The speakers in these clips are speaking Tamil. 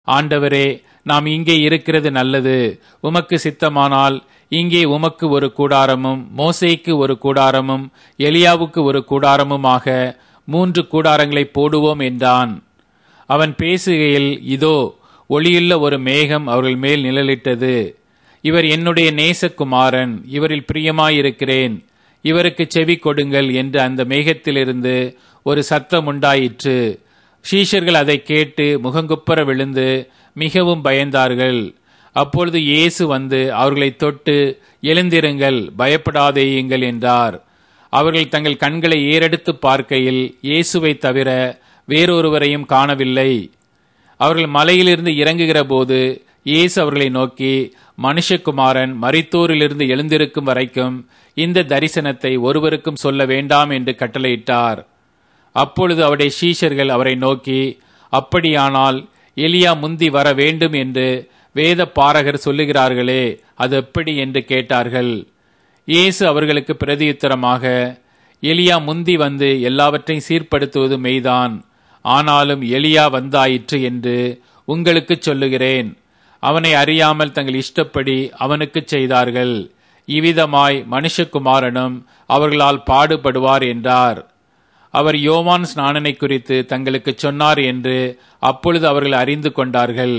ஆண்டவரே நாம் இங்கே இருக்கிறது நல்லது உமக்கு சித்தமானால் இங்கே உமக்கு ஒரு கூடாரமும் மோசேக்கு ஒரு கூடாரமும் எலியாவுக்கு ஒரு கூடாரமுமாக மூன்று கூடாரங்களை போடுவோம் என்றான் அவன் பேசுகையில் இதோ ஒளியுள்ள ஒரு மேகம் அவர்கள் மேல் நிழலிட்டது இவர் என்னுடைய நேசகுமாரன் இவரில் பிரியமாயிருக்கிறேன் இவருக்கு செவி கொடுங்கள் என்று அந்த மேகத்திலிருந்து ஒரு சத்தம் உண்டாயிற்று ஷீஷர்கள் அதை கேட்டு முகங்குப்புற விழுந்து மிகவும் பயந்தார்கள் அப்பொழுது இயேசு வந்து அவர்களை தொட்டு எழுந்திருங்கள் பயப்படாதேயுங்கள் என்றார் அவர்கள் தங்கள் கண்களை ஏறெடுத்து பார்க்கையில் இயேசுவை தவிர வேறொருவரையும் காணவில்லை அவர்கள் மலையிலிருந்து இறங்குகிற போது இயேசு அவர்களை நோக்கி மனுஷகுமாரன் மரித்தோரிலிருந்து எழுந்திருக்கும் வரைக்கும் இந்த தரிசனத்தை ஒருவருக்கும் சொல்ல வேண்டாம் என்று கட்டளையிட்டார் அப்பொழுது அவருடைய சீஷர்கள் அவரை நோக்கி அப்படியானால் எலியா முந்தி வர வேண்டும் என்று வேத பாரகர் சொல்லுகிறார்களே அது எப்படி என்று கேட்டார்கள் இயேசு அவர்களுக்கு பிரதியுத்தரமாக எலியா முந்தி வந்து எல்லாவற்றையும் சீர்படுத்துவது மெய்தான் ஆனாலும் எலியா வந்தாயிற்று என்று உங்களுக்கு சொல்லுகிறேன் அவனை அறியாமல் தங்கள் இஷ்டப்படி அவனுக்கு செய்தார்கள் இவ்விதமாய் மனுஷகுமாரனும் அவர்களால் பாடுபடுவார் என்றார் அவர் யோவான் ஸ்நானனை குறித்து தங்களுக்கு சொன்னார் என்று அப்பொழுது அவர்கள் அறிந்து கொண்டார்கள்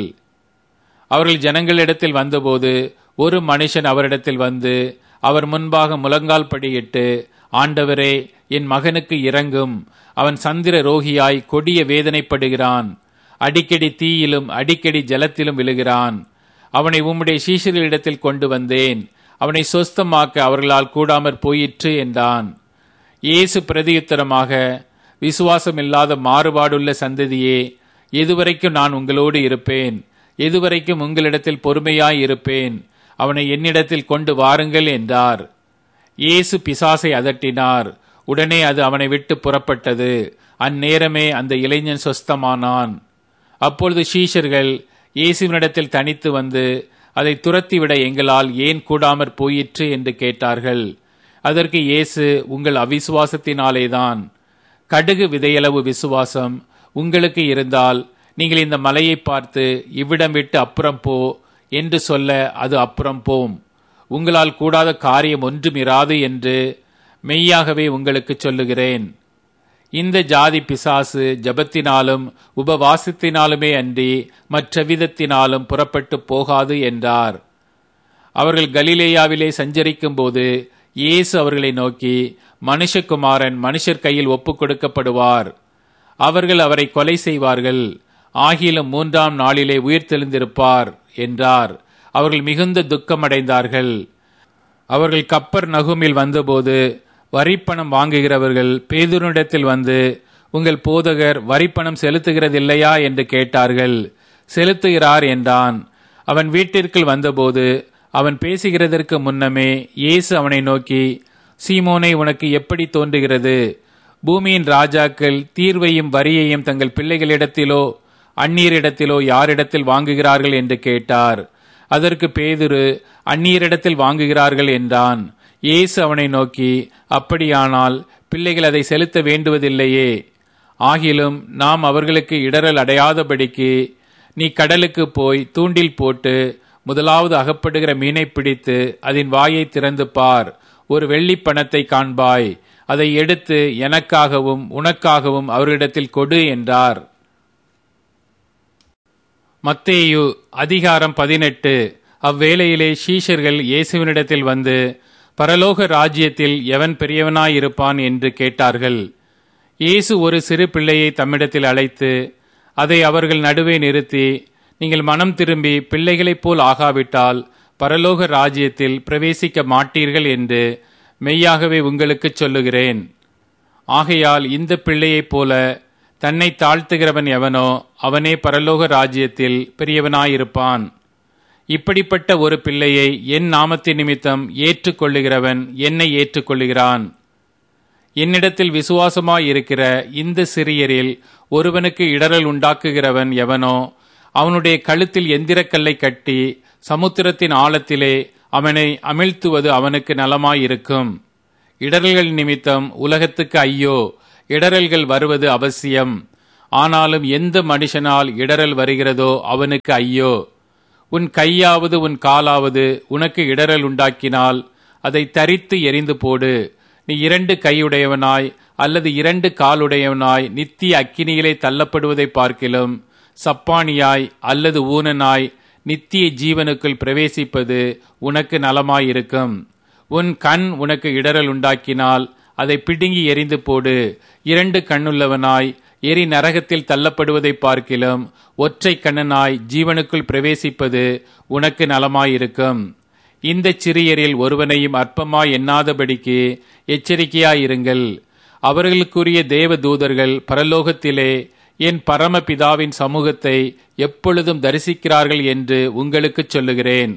அவர்கள் ஜனங்களிடத்தில் வந்தபோது ஒரு மனுஷன் அவரிடத்தில் வந்து அவர் முன்பாக முழங்கால் படியிட்டு ஆண்டவரே என் மகனுக்கு இறங்கும் அவன் சந்திர ரோகியாய் கொடிய வேதனைப்படுகிறான் அடிக்கடி தீயிலும் அடிக்கடி ஜலத்திலும் விழுகிறான் அவனை உம்முடைய சீஷர்களிடத்தில் கொண்டு வந்தேன் அவனை சொஸ்தமாக்க அவர்களால் கூடாமற் போயிற்று என்றான் இயேசு பிரதியுத்தரமாக விசுவாசம் இல்லாத மாறுபாடுள்ள சந்ததியே எதுவரைக்கும் நான் உங்களோடு இருப்பேன் எதுவரைக்கும் உங்களிடத்தில் பொறுமையாய் இருப்பேன் அவனை என்னிடத்தில் கொண்டு வாருங்கள் என்றார் இயேசு பிசாசை அதட்டினார் உடனே அது அவனை விட்டு புறப்பட்டது அந்நேரமே அந்த இளைஞன் சொஸ்தமானான் அப்பொழுது ஷீஷர்கள் இயேசுவினிடத்தில் தனித்து வந்து அதை துரத்திவிட எங்களால் ஏன் கூடாமற் போயிற்று என்று கேட்டார்கள் அதற்கு இயேசு உங்கள் அவிசுவாசத்தினாலேதான் கடுகு விதையளவு விசுவாசம் உங்களுக்கு இருந்தால் நீங்கள் இந்த மலையை பார்த்து இவ்விடம் விட்டு அப்புறம் போ என்று சொல்ல அது அப்புறம் போம் உங்களால் கூடாத காரியம் ஒன்றும் இராது என்று மெய்யாகவே உங்களுக்கு சொல்லுகிறேன் இந்த ஜாதி பிசாசு ஜபத்தினாலும் உபவாசத்தினாலுமே அன்றி மற்ற விதத்தினாலும் புறப்பட்டு போகாது என்றார் அவர்கள் கலிலேயாவிலே சஞ்சரிக்கும் போது இயேசு அவர்களை நோக்கி மனுஷகுமாரன் மனுஷர் கையில் ஒப்புக் கொடுக்கப்படுவார் அவர்கள் அவரை கொலை செய்வார்கள் ஆகிலும் மூன்றாம் நாளிலே உயிர் தெளிந்திருப்பார் என்றார் அவர்கள் மிகுந்த துக்கமடைந்தார்கள் அவர்கள் கப்பர் நகுமில் வந்தபோது வரிப்பணம் வாங்குகிறவர்கள் பேதுருனிடத்தில் வந்து உங்கள் போதகர் வரிப்பணம் செலுத்துகிறதில்லையா என்று கேட்டார்கள் செலுத்துகிறார் என்றான் அவன் வீட்டிற்குள் வந்தபோது அவன் பேசுகிறதற்கு முன்னமே இயேசு அவனை நோக்கி சீமோனை உனக்கு எப்படி தோன்றுகிறது பூமியின் ராஜாக்கள் தீர்வையும் வரியையும் தங்கள் பிள்ளைகளிடத்திலோ அந்நீரிடத்திலோ யாரிடத்தில் வாங்குகிறார்கள் என்று கேட்டார் அதற்கு பேதுரு அந்நீரிடத்தில் வாங்குகிறார்கள் என்றான் இயேசு அவனை நோக்கி அப்படியானால் பிள்ளைகள் அதை செலுத்த வேண்டுவதில்லையே ஆகிலும் நாம் அவர்களுக்கு இடரல் அடையாதபடிக்கு நீ கடலுக்கு போய் தூண்டில் போட்டு முதலாவது அகப்படுகிற மீனை பிடித்து அதன் வாயை திறந்து பார் ஒரு வெள்ளி பணத்தை காண்பாய் அதை எடுத்து எனக்காகவும் உனக்காகவும் அவர்களிடத்தில் கொடு என்றார் மத்தேயு அதிகாரம் பதினெட்டு அவ்வேளையிலே ஷீஷர்கள் இயேசுவினிடத்தில் வந்து பரலோக ராஜ்யத்தில் எவன் பெரியவனாயிருப்பான் என்று கேட்டார்கள் இயேசு ஒரு சிறு பிள்ளையை தம்மிடத்தில் அழைத்து அதை அவர்கள் நடுவே நிறுத்தி நீங்கள் மனம் திரும்பி பிள்ளைகளைப் போல் ஆகாவிட்டால் பரலோக ராஜ்யத்தில் பிரவேசிக்க மாட்டீர்கள் என்று மெய்யாகவே உங்களுக்கு சொல்லுகிறேன் ஆகையால் இந்த பிள்ளையைப் போல தன்னை தாழ்த்துகிறவன் எவனோ அவனே பரலோக ராஜ்யத்தில் பெரியவனாயிருப்பான் இப்படிப்பட்ட ஒரு பிள்ளையை என் நாமத்தின் நிமித்தம் ஏற்றுக்கொள்ளுகிறவன் என்னை ஏற்றுக்கொள்ளுகிறான் என்னிடத்தில் விசுவாசமாயிருக்கிற இந்த சிறியரில் ஒருவனுக்கு இடரல் உண்டாக்குகிறவன் எவனோ அவனுடைய கழுத்தில் எந்திரக்கல்லை கட்டி சமுத்திரத்தின் ஆழத்திலே அவனை அமிழ்த்துவது அவனுக்கு நலமாயிருக்கும் இடரல்கள் நிமித்தம் உலகத்துக்கு ஐயோ இடரல்கள் வருவது அவசியம் ஆனாலும் எந்த மனுஷனால் இடறல் வருகிறதோ அவனுக்கு ஐயோ உன் கையாவது உன் காலாவது உனக்கு இடறல் உண்டாக்கினால் அதை தரித்து எரிந்து போடு நீ இரண்டு கையுடையவனாய் அல்லது இரண்டு காலுடையவனாய் நித்திய அக்கினியிலே தள்ளப்படுவதை பார்க்கிலும் சப்பானியாய் அல்லது ஊனனாய் நித்திய ஜீவனுக்குள் பிரவேசிப்பது உனக்கு நலமாயிருக்கும் உன் கண் உனக்கு இடறல் உண்டாக்கினால் அதை பிடுங்கி எரிந்து போடு இரண்டு கண்ணுள்ளவனாய் எரி நரகத்தில் தள்ளப்படுவதை பார்க்கிலும் ஒற்றை கண்ணனாய் ஜீவனுக்குள் பிரவேசிப்பது உனக்கு நலமாயிருக்கும் இந்த சிறியரில் ஒருவனையும் அற்பமாய் எண்ணாதபடிக்கு எச்சரிக்கையாயிருங்கள் அவர்களுக்குரிய தேவ தூதர்கள் பரலோகத்திலே என் பரமபிதாவின் சமூகத்தை எப்பொழுதும் தரிசிக்கிறார்கள் என்று உங்களுக்கு சொல்லுகிறேன்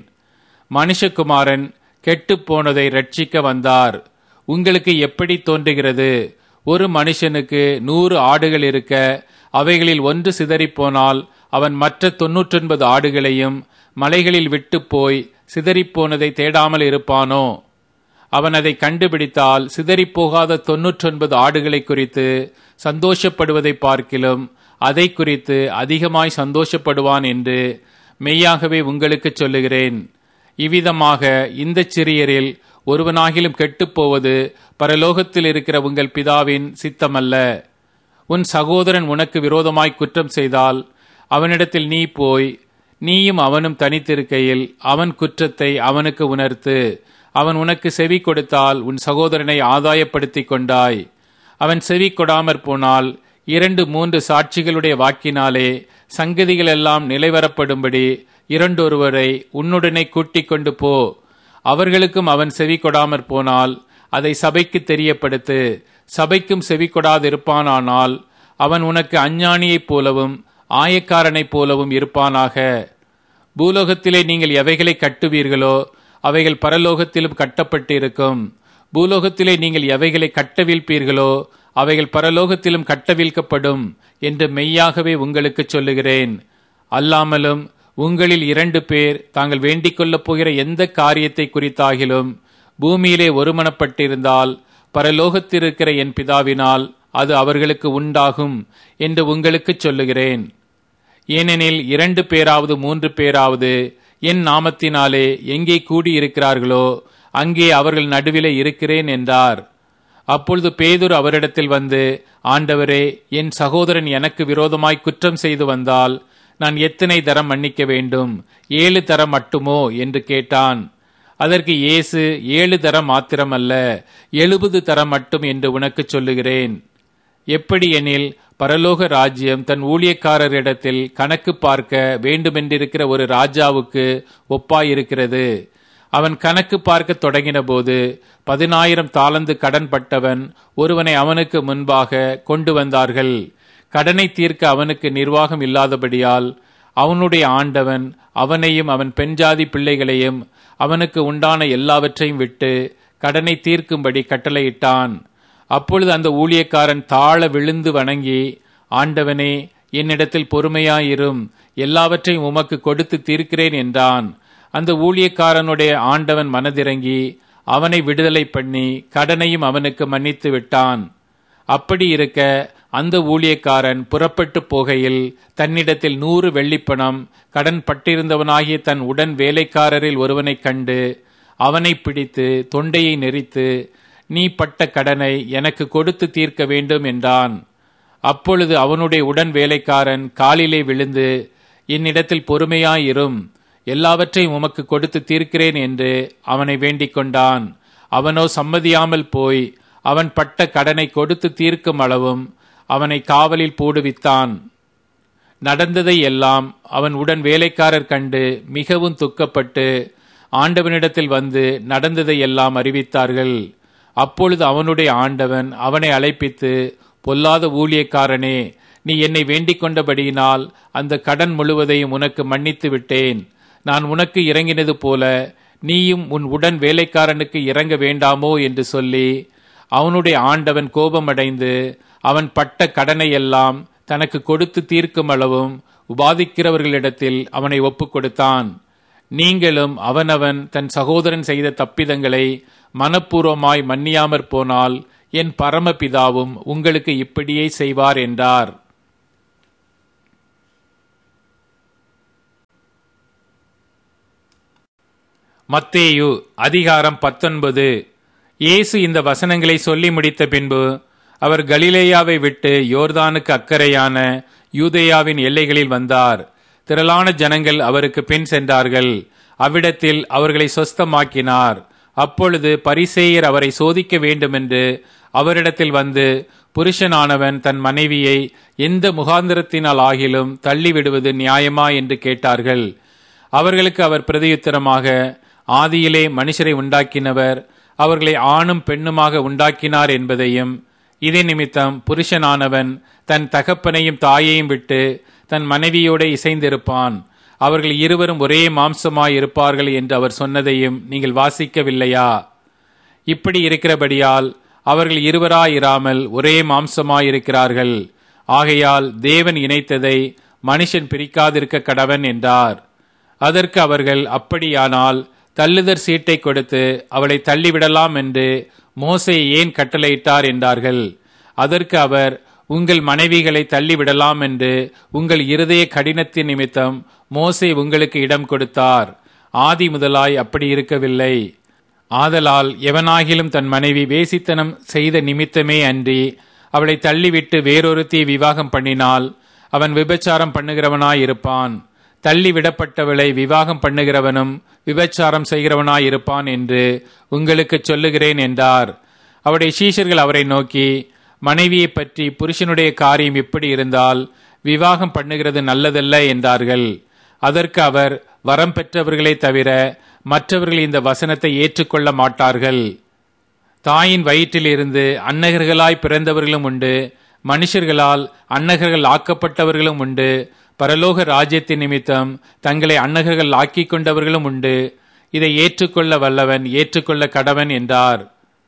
மனுஷகுமாரன் கெட்டுப் போனதை ரட்சிக்க வந்தார் உங்களுக்கு எப்படி தோன்றுகிறது ஒரு மனுஷனுக்கு நூறு ஆடுகள் இருக்க அவைகளில் ஒன்று சிதறிப்போனால் அவன் மற்ற தொன்னூற்றொன்பது ஆடுகளையும் மலைகளில் விட்டு போய் சிதறிப்போனதை தேடாமல் இருப்பானோ அவன் அதை கண்டுபிடித்தால் சிதறிப்போகாத தொன்னூற்றொன்பது ஆடுகளை குறித்து சந்தோஷப்படுவதை பார்க்கிலும் அதை குறித்து அதிகமாய் சந்தோஷப்படுவான் என்று மெய்யாகவே உங்களுக்கு சொல்லுகிறேன் இவ்விதமாக இந்த சிறியரில் ஒருவனாகிலும் கெட்டுப்போவது பரலோகத்தில் இருக்கிற உங்கள் பிதாவின் சித்தமல்ல உன் சகோதரன் உனக்கு விரோதமாய் குற்றம் செய்தால் அவனிடத்தில் நீ போய் நீயும் அவனும் தனித்திருக்கையில் அவன் குற்றத்தை அவனுக்கு உணர்த்து அவன் உனக்கு செவி கொடுத்தால் உன் சகோதரனை ஆதாயப்படுத்திக் கொண்டாய் அவன் செவி கொடாமற் போனால் இரண்டு மூன்று சாட்சிகளுடைய வாக்கினாலே சங்கதிகள் எல்லாம் நிலைவரப்படும்படி இரண்டொருவரை உன்னுடனே கூட்டிக் கொண்டு போ அவர்களுக்கும் அவன் செவி கொடாமற் போனால் அதை சபைக்கு தெரியப்படுத்து சபைக்கும் செவி கொடாதிருப்பானானால் அவன் உனக்கு அஞ்ஞானியைப் போலவும் ஆயக்காரனைப் போலவும் இருப்பானாக பூலோகத்திலே நீங்கள் எவைகளை கட்டுவீர்களோ அவைகள் பரலோகத்திலும் கட்டப்பட்டிருக்கும் பூலோகத்திலே நீங்கள் எவைகளை கட்டவிழ்ப்பீர்களோ அவைகள் பரலோகத்திலும் கட்டவிழ்க்கப்படும் என்று மெய்யாகவே உங்களுக்கு சொல்லுகிறேன் அல்லாமலும் உங்களில் இரண்டு பேர் தாங்கள் வேண்டிக் கொள்ளப் போகிற எந்த காரியத்தை குறித்தாகிலும் பூமியிலே ஒருமனப்பட்டிருந்தால் பரலோகத்திருக்கிற என் பிதாவினால் அது அவர்களுக்கு உண்டாகும் என்று உங்களுக்கு சொல்லுகிறேன் ஏனெனில் இரண்டு பேராவது மூன்று பேராவது என் நாமத்தினாலே எங்கே கூடியிருக்கிறார்களோ அங்கே அவர்கள் நடுவிலே இருக்கிறேன் என்றார் அப்பொழுது பேதுரு அவரிடத்தில் வந்து ஆண்டவரே என் சகோதரன் எனக்கு விரோதமாய் குற்றம் செய்து வந்தால் நான் எத்தனை தரம் மன்னிக்க வேண்டும் ஏழு தரம் மட்டுமோ என்று கேட்டான் அதற்கு இயேசு ஏழு தரம் மாத்திரமல்ல எழுபது தரம் மட்டும் என்று உனக்கு சொல்லுகிறேன் எப்படி எனில் பரலோக ராஜ்யம் தன் ஊழியக்காரரிடத்தில் கணக்கு பார்க்க வேண்டுமென்றிருக்கிற ஒரு ராஜாவுக்கு ஒப்பாயிருக்கிறது அவன் கணக்கு பார்க்க தொடங்கின போது பதினாயிரம் தாளந்து கடன் பட்டவன் ஒருவனை அவனுக்கு முன்பாக கொண்டு வந்தார்கள் கடனை தீர்க்க அவனுக்கு நிர்வாகம் இல்லாதபடியால் அவனுடைய ஆண்டவன் அவனையும் அவன் பெண்ஜாதி பிள்ளைகளையும் அவனுக்கு உண்டான எல்லாவற்றையும் விட்டு கடனை தீர்க்கும்படி கட்டளையிட்டான் அப்பொழுது அந்த ஊழியக்காரன் தாழ விழுந்து வணங்கி ஆண்டவனே என்னிடத்தில் பொறுமையாயிரும் எல்லாவற்றையும் உமக்கு கொடுத்து தீர்க்கிறேன் என்றான் அந்த ஊழியக்காரனுடைய ஆண்டவன் மனதிறங்கி அவனை விடுதலை பண்ணி கடனையும் அவனுக்கு மன்னித்து விட்டான் அப்படி இருக்க அந்த ஊழியக்காரன் புறப்பட்டு போகையில் தன்னிடத்தில் நூறு வெள்ளிப்பணம் கடன் பட்டிருந்தவனாகிய தன் உடன் வேலைக்காரரில் ஒருவனைக் கண்டு அவனை பிடித்து தொண்டையை நெறித்து நீ பட்ட கடனை எனக்கு கொடுத்து தீர்க்க வேண்டும் என்றான் அப்பொழுது அவனுடைய உடன் வேலைக்காரன் காலிலே விழுந்து என்னிடத்தில் பொறுமையாயிரும் எல்லாவற்றையும் உமக்கு கொடுத்து தீர்க்கிறேன் என்று அவனை வேண்டிக் கொண்டான் அவனோ சம்மதியாமல் போய் அவன் பட்ட கடனை கொடுத்து தீர்க்கும் அளவும் அவனை காவலில் போடுவித்தான் நடந்ததை எல்லாம் அவன் உடன் வேலைக்காரர் கண்டு மிகவும் துக்கப்பட்டு ஆண்டவனிடத்தில் வந்து நடந்ததை எல்லாம் அறிவித்தார்கள் அப்பொழுது அவனுடைய ஆண்டவன் அவனை அழைப்பித்து பொல்லாத ஊழியக்காரனே நீ என்னை வேண்டிக் கொண்டபடியினால் அந்த கடன் முழுவதையும் உனக்கு மன்னித்து விட்டேன் நான் உனக்கு இறங்கினது போல நீயும் உன் உடன் வேலைக்காரனுக்கு இறங்க வேண்டாமோ என்று சொல்லி அவனுடைய ஆண்டவன் கோபமடைந்து அவன் பட்ட கடனை எல்லாம் தனக்கு கொடுத்து தீர்க்கும் அளவும் உபாதிக்கிறவர்களிடத்தில் அவனை ஒப்புக் கொடுத்தான் நீங்களும் அவனவன் தன் சகோதரன் செய்த தப்பிதங்களை மனப்பூர்வமாய் மன்னியாமற் போனால் என் பரமபிதாவும் உங்களுக்கு இப்படியே செய்வார் என்றார் மத்தேயு அதிகாரம் பத்தொன்பது இயேசு இந்த வசனங்களை சொல்லி முடித்த பின்பு அவர் கலிலேயாவை விட்டு யோர்தானுக்கு அக்கறையான யூதேயாவின் எல்லைகளில் வந்தார் திரளான ஜனங்கள் அவருக்கு பின் சென்றார்கள் அவ்விடத்தில் அவர்களை சொஸ்தமாக்கினார் அப்பொழுது பரிசேயர் அவரை சோதிக்க வேண்டுமென்று அவரிடத்தில் வந்து புருஷனானவன் தன் மனைவியை எந்த முகாந்திரத்தினால் ஆகிலும் தள்ளிவிடுவது நியாயமா என்று கேட்டார்கள் அவர்களுக்கு அவர் பிரதியுத்தரமாக ஆதியிலே மனுஷரை உண்டாக்கினவர் அவர்களை ஆணும் பெண்ணுமாக உண்டாக்கினார் என்பதையும் இதே நிமித்தம் புருஷனானவன் தன் தகப்பனையும் தாயையும் விட்டு தன் மனைவியோட இசைந்திருப்பான் அவர்கள் இருவரும் ஒரே மாம்சமாய் இருப்பார்கள் என்று அவர் சொன்னதையும் நீங்கள் வாசிக்கவில்லையா இப்படி இருக்கிறபடியால் அவர்கள் இருவராயிராமல் ஒரே மாம்சமாயிருக்கிறார்கள் ஆகையால் தேவன் இணைத்ததை மனுஷன் பிரிக்காதிருக்க கடவன் என்றார் அதற்கு அவர்கள் அப்படியானால் தள்ளுதற் சீட்டை கொடுத்து அவளை தள்ளிவிடலாம் என்று மோசை ஏன் கட்டளையிட்டார் என்றார்கள் அதற்கு அவர் உங்கள் மனைவிகளை தள்ளிவிடலாம் என்று உங்கள் இருதய கடினத்தின் நிமித்தம் மோசே உங்களுக்கு இடம் கொடுத்தார் ஆதி முதலாய் அப்படி இருக்கவில்லை ஆதலால் எவனாகிலும் தன் மனைவி வேசித்தனம் செய்த நிமித்தமே அன்றி அவளை தள்ளிவிட்டு வேறொருத்தியை விவாகம் பண்ணினால் அவன் விபச்சாரம் பண்ணுகிறவனாய் இருப்பான் தள்ளி விடப்பட்டவளை விவாகம் பண்ணுகிறவனும் விபச்சாரம் செய்கிறவனாய் இருப்பான் என்று உங்களுக்கு சொல்லுகிறேன் என்றார் அவருடைய சீஷர்கள் அவரை நோக்கி மனைவியை பற்றி புருஷனுடைய காரியம் எப்படி இருந்தால் விவாகம் பண்ணுகிறது நல்லதல்ல என்றார்கள் அதற்கு அவர் வரம் பெற்றவர்களே தவிர மற்றவர்கள் இந்த வசனத்தை ஏற்றுக்கொள்ள மாட்டார்கள் தாயின் வயிற்றிலிருந்து அன்னகர்களாய் பிறந்தவர்களும் உண்டு மனுஷர்களால் அன்னகர்கள் ஆக்கப்பட்டவர்களும் உண்டு பரலோக ராஜ்யத்தின் நிமித்தம் தங்களை அன்னகர்கள் ஆக்கிக் கொண்டவர்களும் உண்டு இதை ஏற்றுக்கொள்ள வல்லவன் ஏற்றுக்கொள்ள கடவன் என்றார்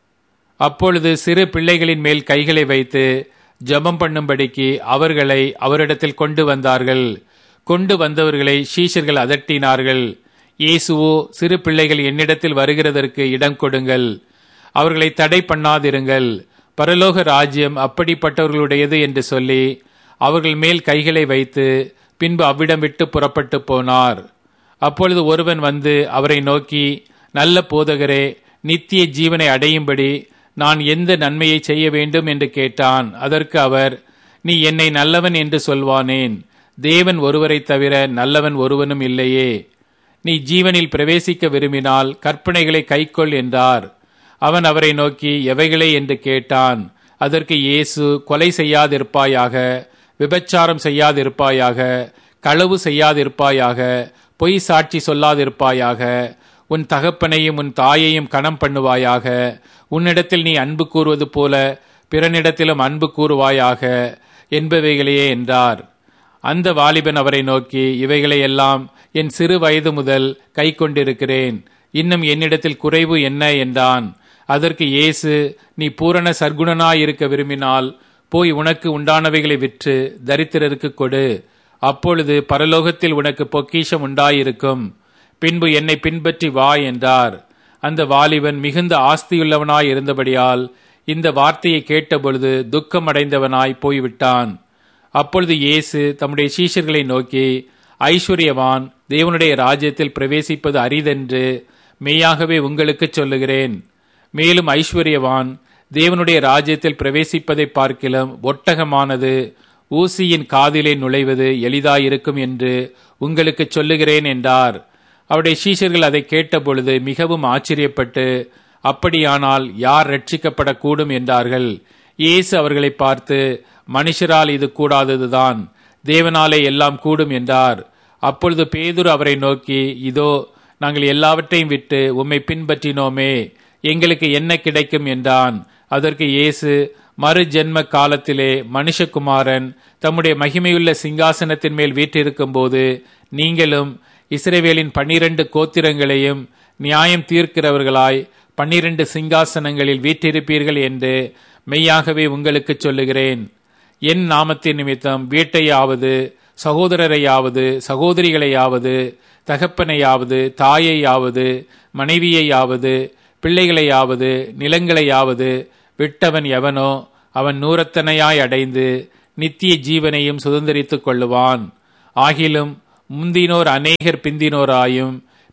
அப்பொழுது சிறு பிள்ளைகளின் மேல் கைகளை வைத்து ஜெபம் பண்ணும்படிக்கு அவர்களை அவரிடத்தில் கொண்டு வந்தார்கள் கொண்டு வந்தவர்களை சீஷர்கள் அதட்டினார்கள் இயேசுவோ சிறு பிள்ளைகள் என்னிடத்தில் வருகிறதற்கு இடம் கொடுங்கள் அவர்களை தடை பண்ணாதிருங்கள் பரலோக ராஜ்யம் அப்படிப்பட்டவர்களுடையது என்று சொல்லி அவர்கள் மேல் கைகளை வைத்து பின்பு அவ்விடம் விட்டு புறப்பட்டு போனார் அப்பொழுது ஒருவன் வந்து அவரை நோக்கி நல்ல போதகரே நித்திய ஜீவனை அடையும்படி நான் எந்த நன்மையை செய்ய வேண்டும் என்று கேட்டான் அதற்கு அவர் நீ என்னை நல்லவன் என்று சொல்வானேன் தேவன் ஒருவரைத் தவிர நல்லவன் ஒருவனும் இல்லையே நீ ஜீவனில் பிரவேசிக்க விரும்பினால் கற்பனைகளை கைக்கொள் என்றார் அவன் அவரை நோக்கி எவைகளை என்று கேட்டான் அதற்கு இயேசு கொலை செய்யாதிருப்பாயாக விபச்சாரம் செய்யாதிருப்பாயாக களவு செய்யாதிருப்பாயாக பொய் சாட்சி சொல்லாதிருப்பாயாக உன் தகப்பனையும் உன் தாயையும் கணம் பண்ணுவாயாக உன்னிடத்தில் நீ அன்பு கூறுவது போல பிறனிடத்திலும் அன்பு கூறுவாயாக என்பவைகளையே என்றார் அந்த வாலிபன் அவரை நோக்கி இவைகளை எல்லாம் என் சிறு வயது முதல் கை கொண்டிருக்கிறேன் இன்னும் என்னிடத்தில் குறைவு என்ன என்றான் அதற்கு இயேசு நீ பூரண சர்க்குணனாயிருக்க விரும்பினால் போய் உனக்கு உண்டானவைகளை விற்று தரித்திரருக்கு கொடு அப்பொழுது பரலோகத்தில் உனக்கு பொக்கிஷம் உண்டாயிருக்கும் பின்பு என்னை பின்பற்றி வா என்றார் அந்த வாலிபன் மிகுந்த ஆஸ்தியுள்ளவனாய் இருந்தபடியால் இந்த வார்த்தையை கேட்டபொழுது துக்கமடைந்தவனாய் போய்விட்டான் அப்பொழுது இயேசு தம்முடைய சீஷர்களை நோக்கி ஐஸ்வர்யவான் தேவனுடைய ராஜ்யத்தில் பிரவேசிப்பது அரிதென்று மெய்யாகவே உங்களுக்கு சொல்லுகிறேன் மேலும் ஐஸ்வர்யவான் தேவனுடைய ராஜ்யத்தில் பிரவேசிப்பதை பார்க்கிலும் ஒட்டகமானது ஊசியின் காதிலே நுழைவது எளிதாயிருக்கும் என்று உங்களுக்கு சொல்லுகிறேன் என்றார் அவருடைய சீஷர்கள் அதை கேட்டபொழுது மிகவும் ஆச்சரியப்பட்டு அப்படியானால் யார் ரட்சிக்கப்படக்கூடும் என்றார்கள் இயேசு அவர்களை பார்த்து மனுஷரால் இது கூடாததுதான் தேவனாலே எல்லாம் கூடும் என்றார் அப்பொழுது பேதுரு அவரை நோக்கி இதோ நாங்கள் எல்லாவற்றையும் விட்டு உம்மை பின்பற்றினோமே எங்களுக்கு என்ன கிடைக்கும் என்றான் அதற்கு இயேசு மறு ஜென்ம காலத்திலே மனுஷகுமாரன் தம்முடைய மகிமையுள்ள சிங்காசனத்தின் மேல் வீற்றிருக்கும் போது நீங்களும் இஸ்ரேவேலின் பன்னிரண்டு கோத்திரங்களையும் நியாயம் தீர்க்கிறவர்களாய் பன்னிரண்டு சிங்காசனங்களில் வீற்றிருப்பீர்கள் என்று மெய்யாகவே உங்களுக்கு சொல்லுகிறேன் என் நாமத்தின் நிமித்தம் வீட்டையாவது சகோதரரையாவது சகோதரிகளையாவது தகப்பனையாவது தாயையாவது மனைவியையாவது பிள்ளைகளையாவது நிலங்களையாவது விட்டவன் எவனோ அவன் நூறத்தனையாய் அடைந்து நித்திய ஜீவனையும் சுதந்திரித்துக் கொள்ளுவான் ஆகிலும் முந்தினோர் அநேகர் பிந்தினோராயும்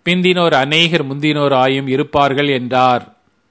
பிந்தினோர் அநேகர் முந்தினோர் ஆயும் இருப்பார்கள் என்றார்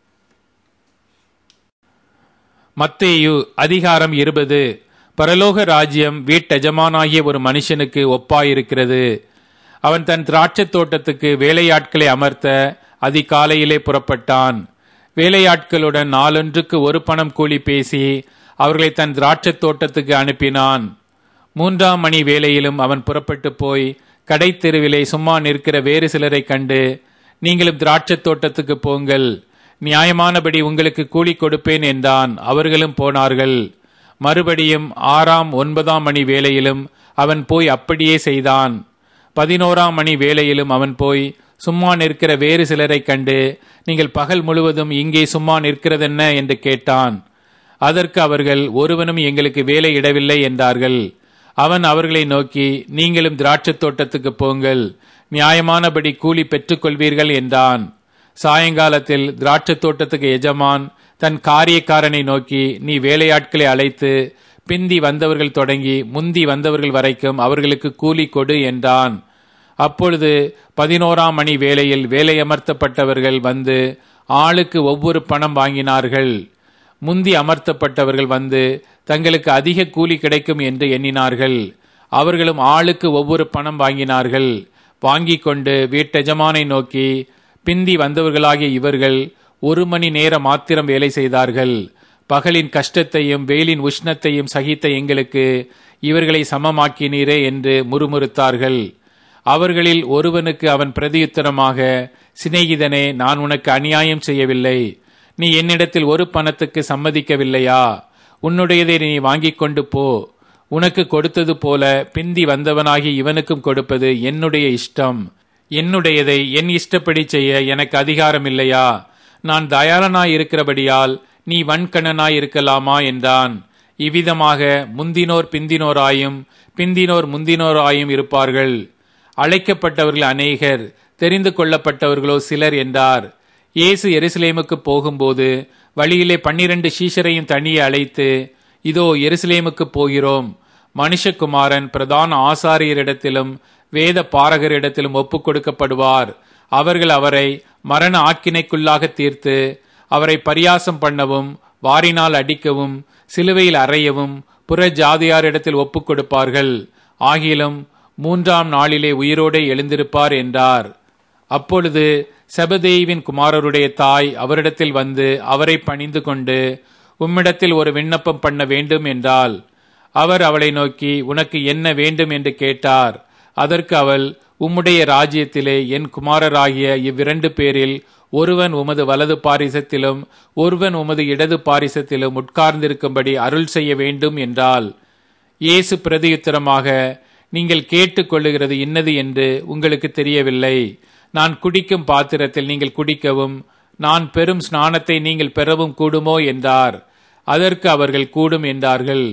மத்தேயு அதிகாரம் இருபது பரலோக ராஜ்யம் வீட்டெஜமானாகிய ஒரு மனுஷனுக்கு ஒப்பாயிருக்கிறது அவன் தன் திராட்சைத் தோட்டத்துக்கு வேலையாட்களை அமர்த்த அதிகாலையிலே புறப்பட்டான் வேலையாட்களுடன் நாளொன்றுக்கு ஒரு பணம் கூலி பேசி அவர்களை தன் திராட்சைத் தோட்டத்துக்கு அனுப்பினான் மூன்றாம் மணி வேளையிலும் அவன் புறப்பட்டு போய் கடை தெருவிலே சும்மா நிற்கிற வேறு சிலரை கண்டு நீங்களும் திராட்சைத் தோட்டத்துக்கு போங்கள் நியாயமானபடி உங்களுக்கு கூலி கொடுப்பேன் என்றான் அவர்களும் போனார்கள் மறுபடியும் ஆறாம் ஒன்பதாம் மணி வேளையிலும் அவன் போய் அப்படியே செய்தான் பதினோராம் மணி வேளையிலும் அவன் போய் சும்மா நிற்கிற வேறு சிலரை கண்டு நீங்கள் பகல் முழுவதும் இங்கே சும்மா நிற்கிறதென்ன என்று கேட்டான் அதற்கு அவர்கள் ஒருவனும் எங்களுக்கு வேலை இடவில்லை என்றார்கள் அவன் அவர்களை நோக்கி நீங்களும் திராட்சைத் தோட்டத்துக்கு போங்கள் நியாயமானபடி கூலி பெற்றுக்கொள்வீர்கள் என்றான் சாயங்காலத்தில் திராட்சைத் தோட்டத்துக்கு எஜமான் தன் காரியக்காரனை நோக்கி நீ வேலையாட்களை அழைத்து பிந்தி வந்தவர்கள் தொடங்கி முந்தி வந்தவர்கள் வரைக்கும் அவர்களுக்கு கூலி கொடு என்றான் அப்பொழுது பதினோராம் மணி வேளையில் வேலையமர்த்தப்பட்டவர்கள் வந்து ஆளுக்கு ஒவ்வொரு பணம் வாங்கினார்கள் முந்தி அமர்த்தப்பட்டவர்கள் வந்து தங்களுக்கு அதிக கூலி கிடைக்கும் என்று எண்ணினார்கள் அவர்களும் ஆளுக்கு ஒவ்வொரு பணம் வாங்கினார்கள் வாங்கிக் கொண்டு வீட்டெஜமானை நோக்கி பிந்தி வந்தவர்களாகிய இவர்கள் ஒரு மணி நேரம் மாத்திரம் வேலை செய்தார்கள் பகலின் கஷ்டத்தையும் வெயிலின் உஷ்ணத்தையும் சகித்த எங்களுக்கு இவர்களை சமமாக்கினீரே என்று முறுமுறுத்தார்கள் அவர்களில் ஒருவனுக்கு அவன் பிரதியுத்தரமாக சிநேகிதனே நான் உனக்கு அநியாயம் செய்யவில்லை நீ என்னிடத்தில் ஒரு பணத்துக்கு சம்மதிக்கவில்லையா உன்னுடையதை நீ வாங்கிக் கொண்டு போ உனக்கு கொடுத்தது போல பிந்தி வந்தவனாகி இவனுக்கும் கொடுப்பது என்னுடைய இஷ்டம் என்னுடையதை என் இஷ்டப்படி செய்ய எனக்கு அதிகாரம் இல்லையா நான் தயாளனாய் இருக்கிறபடியால் நீ வன்கண்ணனாய் இருக்கலாமா என்றான் இவ்விதமாக முந்தினோர் பிந்தினோராயும் பிந்தினோர் முந்தினோராயும் இருப்பார்கள் அழைக்கப்பட்டவர்கள் அநேகர் தெரிந்து கொள்ளப்பட்டவர்களோ சிலர் என்றார் இயேசு எருசலேமுக்கு போகும்போது வழியிலே பன்னிரண்டு சீஷரையும் தனியே அழைத்து இதோ எருசலேமுக்கு போகிறோம் மனுஷகுமாரன் பிரதான ஆசாரியரிடத்திலும் வேத பாரகரிடத்திலும் ஒப்புக் கொடுக்கப்படுவார் அவர்கள் அவரை மரண ஆக்கினைக்குள்ளாக தீர்த்து அவரை பரியாசம் பண்ணவும் வாரினால் அடிக்கவும் சிலுவையில் அறையவும் புற ஜாதியாரிடத்தில் ஒப்புக் கொடுப்பார்கள் ஆகிலும் மூன்றாம் நாளிலே உயிரோடே எழுந்திருப்பார் என்றார் அப்பொழுது செபதேவின் குமாரருடைய தாய் அவரிடத்தில் வந்து அவரை பணிந்து கொண்டு உம்மிடத்தில் ஒரு விண்ணப்பம் பண்ண வேண்டும் என்றால் அவர் அவளை நோக்கி உனக்கு என்ன வேண்டும் என்று கேட்டார் அதற்கு அவள் உம்முடைய ராஜ்யத்திலே என் குமாரராகிய இவ்விரண்டு பேரில் ஒருவன் உமது வலது பாரிசத்திலும் ஒருவன் உமது இடது பாரிசத்திலும் உட்கார்ந்திருக்கும்படி அருள் செய்ய வேண்டும் என்றால் இயேசு பிரதியுத்தரமாக நீங்கள் கேட்டுக்கொள்ளுகிறது இன்னது என்று உங்களுக்கு தெரியவில்லை நான் குடிக்கும் பாத்திரத்தில் நீங்கள் குடிக்கவும் நான் பெரும் ஸ்நானத்தை நீங்கள் பெறவும் கூடுமோ என்றார் அதற்கு அவர்கள் கூடும் என்றார்கள்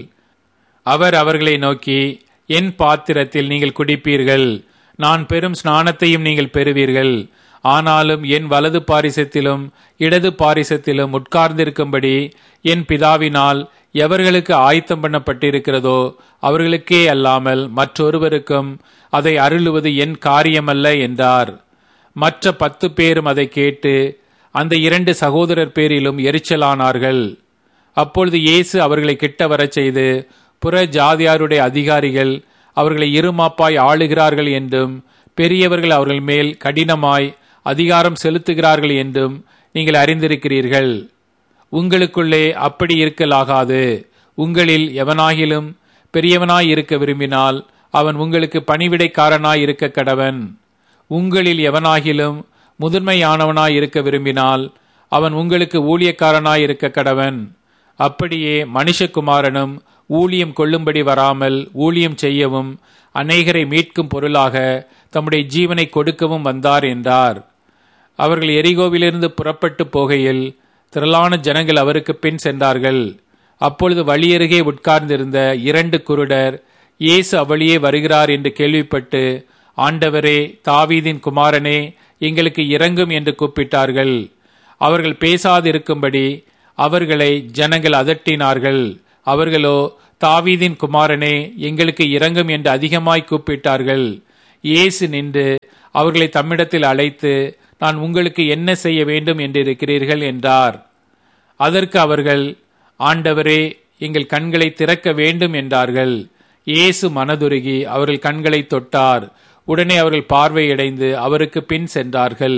அவர் அவர்களை நோக்கி என் பாத்திரத்தில் நீங்கள் குடிப்பீர்கள் நான் பெரும் ஸ்நானத்தையும் நீங்கள் பெறுவீர்கள் ஆனாலும் என் வலது பாரிசத்திலும் இடது பாரிசத்திலும் உட்கார்ந்திருக்கும்படி என் பிதாவினால் எவர்களுக்கு ஆயத்தம் பண்ணப்பட்டிருக்கிறதோ அவர்களுக்கே அல்லாமல் மற்றொருவருக்கும் அதை அருளுவது என் காரியமல்ல என்றார் மற்ற பத்து பேரும் அதை கேட்டு அந்த இரண்டு சகோதரர் பேரிலும் எரிச்சலானார்கள் அப்பொழுது இயேசு அவர்களை கிட்ட வரச் செய்து புற ஜாதியாருடைய அதிகாரிகள் அவர்களை இருமாப்பாய் ஆளுகிறார்கள் என்றும் பெரியவர்கள் அவர்கள் மேல் கடினமாய் அதிகாரம் செலுத்துகிறார்கள் என்றும் நீங்கள் அறிந்திருக்கிறீர்கள் உங்களுக்குள்ளே அப்படி இருக்கலாகாது உங்களில் எவனாகிலும் பெரியவனாய் இருக்க விரும்பினால் அவன் உங்களுக்கு பணிவிடைக்காரனாய் இருக்க கடவன் உங்களில் எவனாகிலும் முதன்மையானவனாய் இருக்க விரும்பினால் அவன் உங்களுக்கு ஊழியக்காரனாய் இருக்க கடவன் அப்படியே மனுஷகுமாரனும் ஊழியம் கொள்ளும்படி வராமல் ஊழியம் செய்யவும் அநேகரை மீட்கும் பொருளாக தம்முடைய ஜீவனை கொடுக்கவும் வந்தார் என்றார் அவர்கள் எரிகோவிலிருந்து புறப்பட்டு போகையில் திரளான ஜனங்கள் அவருக்கு பின் சென்றார்கள் அப்பொழுது வழியருகே உட்கார்ந்திருந்த இரண்டு குருடர் இயேசு அவ்வழியே வருகிறார் என்று கேள்விப்பட்டு ஆண்டவரே தாவீதின் குமாரனே எங்களுக்கு இறங்கும் என்று கூப்பிட்டார்கள் அவர்கள் பேசாதிருக்கும்படி அவர்களை ஜனங்கள் அதட்டினார்கள் அவர்களோ தாவீதின் குமாரனே எங்களுக்கு இறங்கும் என்று அதிகமாய் கூப்பிட்டார்கள் இயேசு நின்று அவர்களை தம்மிடத்தில் அழைத்து நான் உங்களுக்கு என்ன செய்ய வேண்டும் என்றிருக்கிறீர்கள் என்றார் அதற்கு அவர்கள் ஆண்டவரே எங்கள் கண்களை திறக்க வேண்டும் என்றார்கள் இயேசு மனதுருகி அவர்கள் கண்களை தொட்டார் உடனே அவர்கள் பார்வையடைந்து அவருக்கு பின் சென்றார்கள்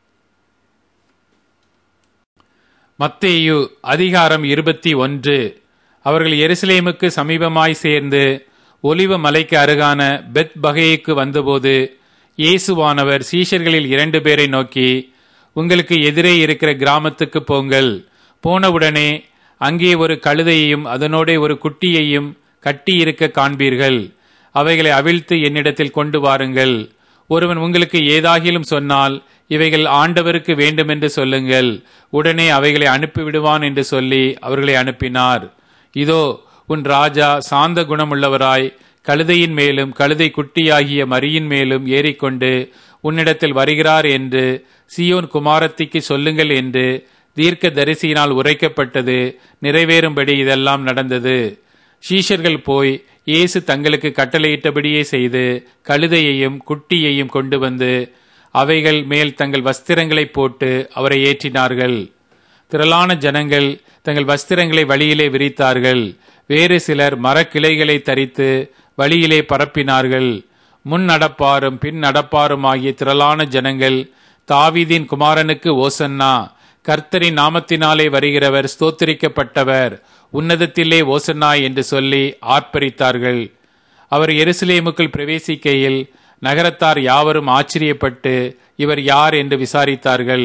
மத்தேயு அதிகாரம் இருபத்தி ஒன்று அவர்கள் எருசலேமுக்கு சமீபமாய் சேர்ந்து ஒலிவ மலைக்கு அருகான பெத் பகையுக்கு வந்தபோது இயேசுவானவர் சீஷர்களில் இரண்டு பேரை நோக்கி உங்களுக்கு எதிரே இருக்கிற கிராமத்துக்கு போங்கள் போனவுடனே அங்கே ஒரு கழுதையையும் அதனோட ஒரு குட்டியையும் கட்டி இருக்க காண்பீர்கள் அவைகளை அவிழ்த்து என்னிடத்தில் கொண்டு வாருங்கள் ஒருவன் உங்களுக்கு ஏதாகிலும் சொன்னால் இவைகள் ஆண்டவருக்கு வேண்டுமென்று சொல்லுங்கள் உடனே அவைகளை அனுப்பிவிடுவான் என்று சொல்லி அவர்களை அனுப்பினார் இதோ உன் ராஜா சாந்த குணமுள்ளவராய் கழுதையின் மேலும் கழுதை குட்டியாகிய மரியின் மேலும் ஏறிக்கொண்டு உன்னிடத்தில் வருகிறார் என்று சியோன் குமாரத்திக்கு சொல்லுங்கள் என்று தீர்க்க தரிசியினால் உரைக்கப்பட்டது நிறைவேறும்படி இதெல்லாம் நடந்தது ஷீஷர்கள் போய் இயேசு தங்களுக்கு கட்டளையிட்டபடியே செய்து கழுதையையும் குட்டியையும் கொண்டு வந்து அவைகள் மேல் தங்கள் வஸ்திரங்களை போட்டு அவரை ஏற்றினார்கள் திரளான ஜனங்கள் தங்கள் வஸ்திரங்களை வழியிலே விரித்தார்கள் வேறு சிலர் மரக்கிளைகளை தரித்து வழியிலே பரப்பினார்கள் முன் நடப்பாரும் பின் நடப்பாரும் ஆகிய திரளான ஜனங்கள் தாவீதின் குமாரனுக்கு ஓசன்னா கர்த்தரின் நாமத்தினாலே வருகிறவர் ஸ்தோத்திரிக்கப்பட்டவர் உன்னதத்திலே ஓசன்னா என்று சொல்லி ஆர்ப்பரித்தார்கள் அவர் எருசலேமுக்குள் பிரவேசிக்கையில் நகரத்தார் யாவரும் ஆச்சரியப்பட்டு இவர் யார் என்று விசாரித்தார்கள்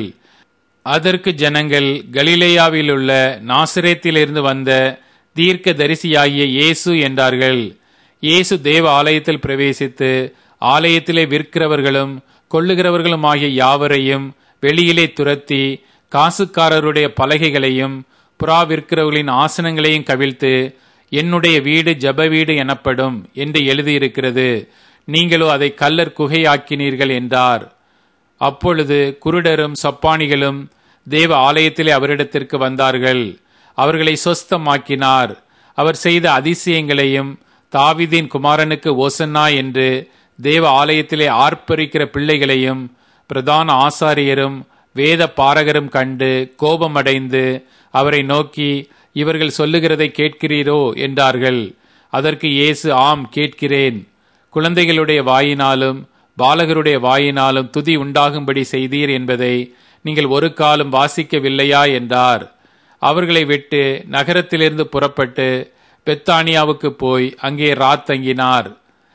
அதற்கு ஜனங்கள் கலிலேயாவில் உள்ள நாசிரேத்திலிருந்து வந்த தீர்க்க தரிசியாகிய இயேசு என்றார்கள் இயேசு தேவ ஆலயத்தில் பிரவேசித்து ஆலயத்திலே விற்கிறவர்களும் கொள்ளுகிறவர்களும் ஆகிய யாவரையும் வெளியிலே துரத்தி காசுக்காரருடைய பலகைகளையும் புறா விற்கிறவர்களின் ஆசனங்களையும் கவிழ்த்து என்னுடைய வீடு ஜப வீடு எனப்படும் என்று எழுதியிருக்கிறது நீங்களோ அதை கல்லர் குகையாக்கினீர்கள் என்றார் அப்பொழுது குருடரும் சப்பானிகளும் தேவ ஆலயத்திலே அவரிடத்திற்கு வந்தார்கள் அவர்களை சொஸ்தமாக்கினார் அவர் செய்த அதிசயங்களையும் தாவிதின் குமாரனுக்கு ஓசன்னா என்று தேவ ஆலயத்திலே ஆர்ப்பரிக்கிற பிள்ளைகளையும் பிரதான ஆசாரியரும் வேத பாரகரும் கண்டு கோபமடைந்து அவரை நோக்கி இவர்கள் சொல்லுகிறதை கேட்கிறீரோ என்றார்கள் அதற்கு இயேசு ஆம் கேட்கிறேன் குழந்தைகளுடைய வாயினாலும் பாலகருடைய வாயினாலும் துதி உண்டாகும்படி செய்தீர் என்பதை நீங்கள் ஒரு காலம் வாசிக்கவில்லையா என்றார் அவர்களை விட்டு நகரத்திலிருந்து புறப்பட்டு பெத்தானியாவுக்கு போய் அங்கே ராத் தங்கினார்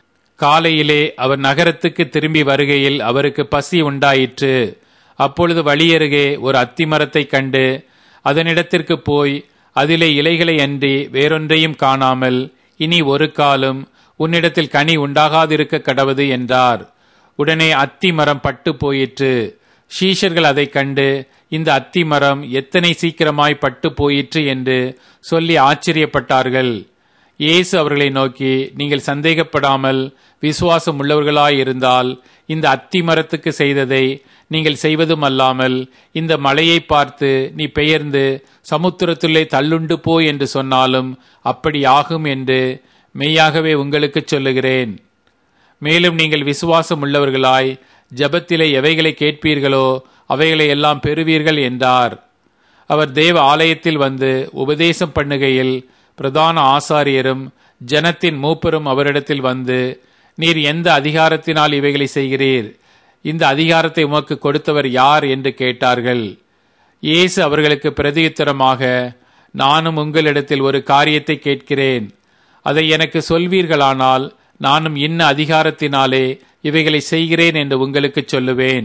காலையிலே அவர் நகரத்துக்கு திரும்பி வருகையில் அவருக்கு பசி உண்டாயிற்று அப்பொழுது வழியருகே ஒரு அத்திமரத்தை கண்டு அதனிடத்திற்கு போய் அதிலே இலைகளை அன்றி வேறொன்றையும் காணாமல் இனி ஒரு காலம் உன்னிடத்தில் கனி உண்டாகாதிருக்க கடவது என்றார் உடனே அத்தி மரம் பட்டு போயிற்று ஷீஷர்கள் அதை கண்டு இந்த அத்தி மரம் எத்தனை சீக்கிரமாய் பட்டு போயிற்று என்று சொல்லி ஆச்சரியப்பட்டார்கள் இயேசு அவர்களை நோக்கி நீங்கள் சந்தேகப்படாமல் விசுவாசம் உள்ளவர்களாயிருந்தால் இந்த அத்தி மரத்துக்கு செய்ததை நீங்கள் செய்வதும் அல்லாமல் இந்த மலையை பார்த்து நீ பெயர்ந்து சமுத்திரத்துள்ளே தள்ளுண்டு போ என்று சொன்னாலும் அப்படி ஆகும் என்று மெய்யாகவே உங்களுக்கு சொல்லுகிறேன் மேலும் நீங்கள் விசுவாசம் உள்ளவர்களாய் ஜபத்திலே எவைகளை கேட்பீர்களோ அவைகளை எல்லாம் பெறுவீர்கள் என்றார் அவர் தேவ ஆலயத்தில் வந்து உபதேசம் பண்ணுகையில் பிரதான ஆசாரியரும் ஜனத்தின் மூப்பரும் அவரிடத்தில் வந்து நீர் எந்த அதிகாரத்தினால் இவைகளை செய்கிறீர் இந்த அதிகாரத்தை உமக்கு கொடுத்தவர் யார் என்று கேட்டார்கள் இயேசு அவர்களுக்கு பிரதியுத்தரமாக நானும் உங்களிடத்தில் ஒரு காரியத்தை கேட்கிறேன் அதை எனக்கு சொல்வீர்களானால் நானும் இன்ன அதிகாரத்தினாலே இவைகளை செய்கிறேன் என்று உங்களுக்கு சொல்லுவேன்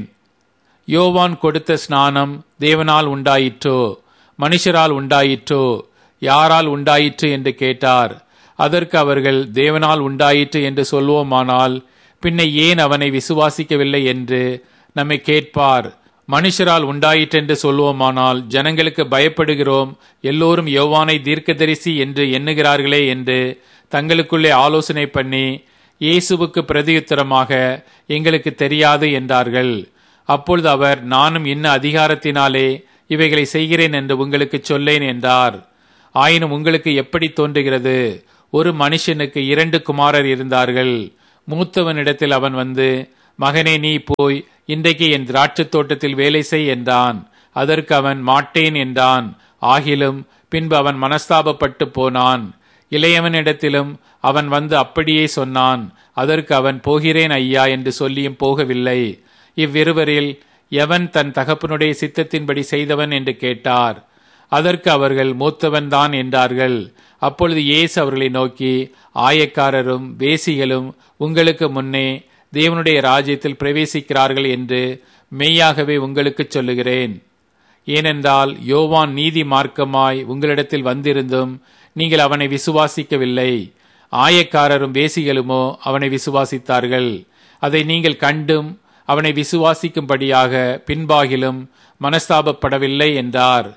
யோவான் கொடுத்த ஸ்நானம் தேவனால் உண்டாயிற்றோ மனுஷரால் உண்டாயிற்றோ யாரால் உண்டாயிற்று என்று கேட்டார் அதற்கு அவர்கள் தேவனால் உண்டாயிற்று என்று சொல்வோமானால் பின்ன ஏன் அவனை விசுவாசிக்கவில்லை என்று நம்மை கேட்பார் மனுஷரால் உண்டாயிற்றென்று சொல்வோமானால் ஜனங்களுக்கு பயப்படுகிறோம் எல்லோரும் யோவானை தீர்க்கதரிசி என்று எண்ணுகிறார்களே என்று தங்களுக்குள்ளே ஆலோசனை பண்ணி இயேசுவுக்கு பிரதியுத்தரமாக எங்களுக்கு தெரியாது என்றார்கள் அப்பொழுது அவர் நானும் இன்ன அதிகாரத்தினாலே இவைகளை செய்கிறேன் என்று உங்களுக்கு சொல்லேன் என்றார் ஆயினும் உங்களுக்கு எப்படி தோன்றுகிறது ஒரு மனுஷனுக்கு இரண்டு குமாரர் இருந்தார்கள் மூத்தவனிடத்தில் அவன் வந்து மகனே நீ போய் இன்றைக்கு என் திராட்சைத் தோட்டத்தில் வேலை செய் என்றான் அதற்கு அவன் மாட்டேன் என்றான் ஆகிலும் பின்பு அவன் மனஸ்தாபப்பட்டு போனான் இளையவனிடத்திலும் அவன் வந்து அப்படியே சொன்னான் அதற்கு அவன் போகிறேன் ஐயா என்று சொல்லியும் போகவில்லை இவ்விருவரில் எவன் தன் தகப்பனுடைய சித்தத்தின்படி செய்தவன் என்று கேட்டார் அதற்கு அவர்கள் மூத்தவன் தான் என்றார்கள் அப்பொழுது இயேசு அவர்களை நோக்கி ஆயக்காரரும் வேசிகளும் உங்களுக்கு முன்னே தேவனுடைய ராஜ்யத்தில் பிரவேசிக்கிறார்கள் என்று மெய்யாகவே உங்களுக்கு சொல்லுகிறேன் ஏனென்றால் யோவான் நீதி மார்க்கமாய் உங்களிடத்தில் வந்திருந்தும் நீங்கள் அவனை விசுவாசிக்கவில்லை ஆயக்காரரும் வேசிகளுமோ அவனை விசுவாசித்தார்கள் அதை நீங்கள் கண்டும் அவனை விசுவாசிக்கும்படியாக பின்பாகிலும் மனஸ்தாபப்படவில்லை என்றார்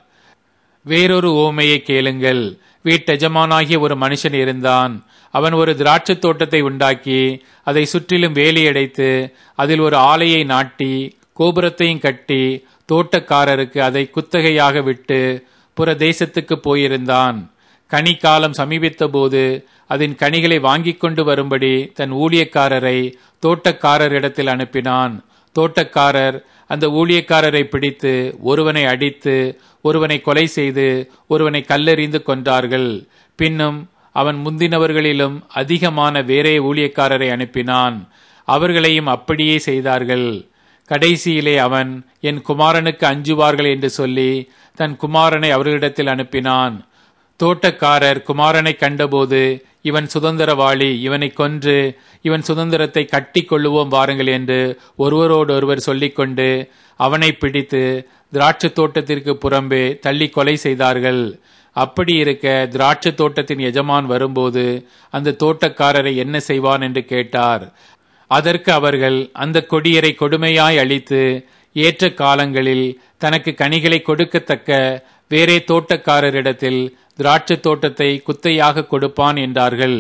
வேறொரு ஓமையை கேளுங்கள் வீட்டெஜமானாகிய ஒரு மனுஷன் இருந்தான் அவன் ஒரு திராட்சைத் தோட்டத்தை உண்டாக்கி அதை சுற்றிலும் வேலியடைத்து அதில் ஒரு ஆலையை நாட்டி கோபுரத்தையும் கட்டி தோட்டக்காரருக்கு அதை குத்தகையாக விட்டு புற தேசத்துக்கு போயிருந்தான் கனி காலம் சமீபித்த போது அதன் கனிகளை வாங்கிக் கொண்டு வரும்படி தன் ஊழியக்காரரை தோட்டக்காரரிடத்தில் அனுப்பினான் தோட்டக்காரர் அந்த ஊழியக்காரரை பிடித்து ஒருவனை அடித்து ஒருவனை கொலை செய்து ஒருவனை கல்லெறிந்து கொன்றார்கள் பின்னும் அவன் முந்தினவர்களிலும் அதிகமான வேறே ஊழியக்காரரை அனுப்பினான் அவர்களையும் அப்படியே செய்தார்கள் கடைசியிலே அவன் என் குமாரனுக்கு அஞ்சுவார்கள் என்று சொல்லி தன் குமாரனை அவர்களிடத்தில் அனுப்பினான் தோட்டக்காரர் குமாரனை கண்டபோது இவன் சுதந்திரவாளி இவனை கொன்று இவன் சுதந்திரத்தை கட்டி கொள்ளுவோம் வாருங்கள் என்று ஒருவரோடொருவர் சொல்லிக்கொண்டு அவனை பிடித்து திராட்சை தோட்டத்திற்கு புறம்பே தள்ளி கொலை செய்தார்கள் அப்படி இருக்க திராட்சை தோட்டத்தின் எஜமான் வரும்போது அந்த தோட்டக்காரரை என்ன செய்வான் என்று கேட்டார் அதற்கு அவர்கள் அந்த கொடியரை கொடுமையாய் அழித்து ஏற்ற காலங்களில் தனக்கு கனிகளை கொடுக்கத்தக்க வேறே தோட்டக்காரரிடத்தில் திராட்சை தோட்டத்தை குத்தையாக கொடுப்பான் என்றார்கள்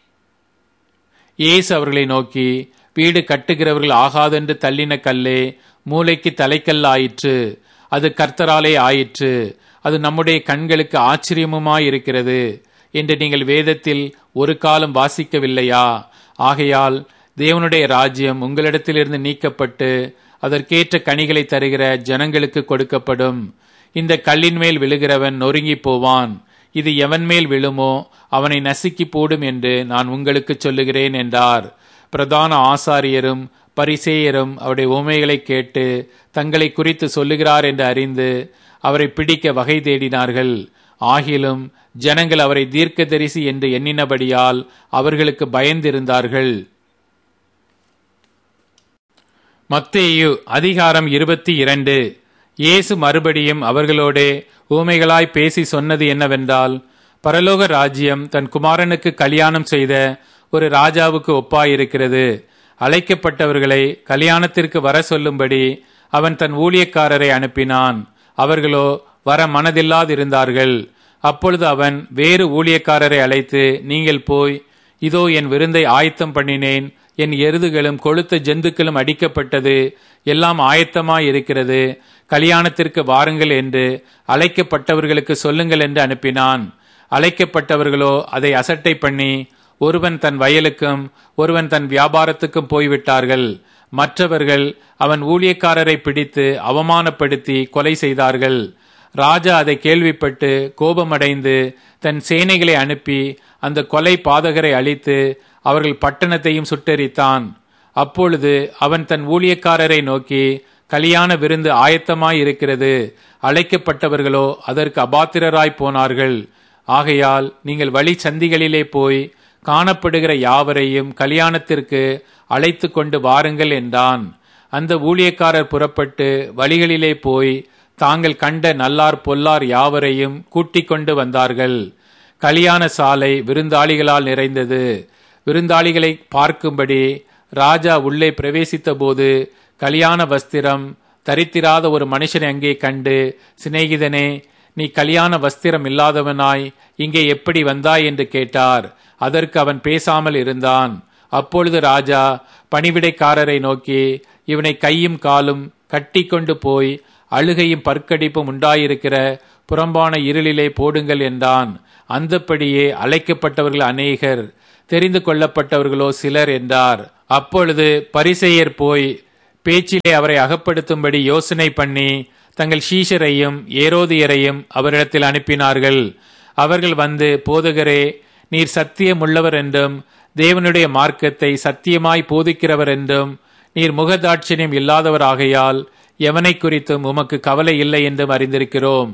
இயேசு அவர்களை நோக்கி வீடு கட்டுகிறவர்கள் ஆகாதென்று தள்ளின கல்லே மூளைக்கு தலைக்கல் ஆயிற்று அது கர்த்தராலே ஆயிற்று அது நம்முடைய கண்களுக்கு ஆச்சரியமுமாயிருக்கிறது என்று நீங்கள் வேதத்தில் ஒரு காலம் வாசிக்கவில்லையா ஆகையால் தேவனுடைய ராஜ்யம் உங்களிடத்திலிருந்து நீக்கப்பட்டு அதற்கேற்ற கனிகளை தருகிற ஜனங்களுக்கு கொடுக்கப்படும் இந்த கல்லின் மேல் விழுகிறவன் நொறுங்கி போவான் இது எவன் மேல் விழுமோ அவனை நசுக்கி போடும் என்று நான் உங்களுக்கு சொல்லுகிறேன் என்றார் பிரதான ஆசாரியரும் பரிசேயரும் அவருடைய உண்மைகளை கேட்டு தங்களை குறித்து சொல்லுகிறார் என்று அறிந்து அவரை பிடிக்க வகை தேடினார்கள் ஆகிலும் ஜனங்கள் அவரை தீர்க்கதரிசி என்று எண்ணினபடியால் அவர்களுக்கு பயந்திருந்தார்கள் மத்தேயு அதிகாரம் இருபத்தி இரண்டு இயேசு மறுபடியும் அவர்களோடே ஊமைகளாய் பேசி சொன்னது என்னவென்றால் பரலோக ராஜ்யம் தன் குமாரனுக்கு கல்யாணம் செய்த ஒரு ராஜாவுக்கு ஒப்பாயிருக்கிறது அழைக்கப்பட்டவர்களை கல்யாணத்திற்கு வர சொல்லும்படி அவன் தன் ஊழியக்காரரை அனுப்பினான் அவர்களோ வர மனதில்லாதிருந்தார்கள் அப்பொழுது அவன் வேறு ஊழியக்காரரை அழைத்து நீங்கள் போய் இதோ என் விருந்தை ஆயத்தம் பண்ணினேன் என் எருதுகளும் கொளுத்த ஜந்துக்களும் அடிக்கப்பட்டது எல்லாம் ஆயத்தமாய் இருக்கிறது கல்யாணத்திற்கு வாருங்கள் என்று அழைக்கப்பட்டவர்களுக்கு சொல்லுங்கள் என்று அனுப்பினான் அழைக்கப்பட்டவர்களோ அதை அசட்டை பண்ணி ஒருவன் தன் வயலுக்கும் ஒருவன் தன் வியாபாரத்துக்கும் போய்விட்டார்கள் மற்றவர்கள் அவன் ஊழியக்காரரை பிடித்து அவமானப்படுத்தி கொலை செய்தார்கள் ராஜா அதை கேள்விப்பட்டு கோபமடைந்து தன் சேனைகளை அனுப்பி அந்த கொலை பாதகரை அழித்து அவர்கள் பட்டணத்தையும் சுட்டெரித்தான் அப்பொழுது அவன் தன் ஊழியக்காரரை நோக்கி கல்யாண விருந்து ஆயத்தமாய் இருக்கிறது அழைக்கப்பட்டவர்களோ அதற்கு அபாத்திரராய் போனார்கள் ஆகையால் நீங்கள் வழி சந்திகளிலே போய் காணப்படுகிற யாவரையும் கல்யாணத்திற்கு அழைத்து கொண்டு வாருங்கள் என்றான் அந்த ஊழியக்காரர் புறப்பட்டு வழிகளிலே போய் தாங்கள் கண்ட நல்லார் பொல்லார் யாவரையும் கூட்டிக் கொண்டு வந்தார்கள் கல்யாண சாலை விருந்தாளிகளால் நிறைந்தது விருந்தாளிகளை பார்க்கும்படி ராஜா உள்ளே பிரவேசித்த போது கல்யாண வஸ்திரம் தரித்திராத ஒரு மனுஷனை அங்கே கண்டு சிநேகிதனே நீ கல்யாண வஸ்திரம் இல்லாதவனாய் இங்கே எப்படி வந்தாய் என்று கேட்டார் அதற்கு அவன் பேசாமல் இருந்தான் அப்பொழுது ராஜா பணிவிடைக்காரரை நோக்கி இவனை கையும் காலும் கட்டி கொண்டு போய் அழுகையும் பற்கடிப்பும் உண்டாயிருக்கிற புறம்பான இருளிலே போடுங்கள் என்றான் அந்தப்படியே அழைக்கப்பட்டவர்கள் அநேகர் தெரிந்து கொள்ளப்பட்டவர்களோ சிலர் என்றார் அப்பொழுது பரிசெயர் போய் பேச்சிலே அவரை அகப்படுத்தும்படி யோசனை பண்ணி தங்கள் சீஷரையும் ஏரோதியரையும் அவரிடத்தில் அனுப்பினார்கள் அவர்கள் வந்து போதகரே நீர் சத்தியமுள்ளவர் என்றும் தேவனுடைய மார்க்கத்தை சத்தியமாய் போதிக்கிறவர் என்றும் நீர் முகதாட்சிணியம் இல்லாதவராகையால் எவனை குறித்தும் உமக்கு கவலை இல்லை என்றும் அறிந்திருக்கிறோம்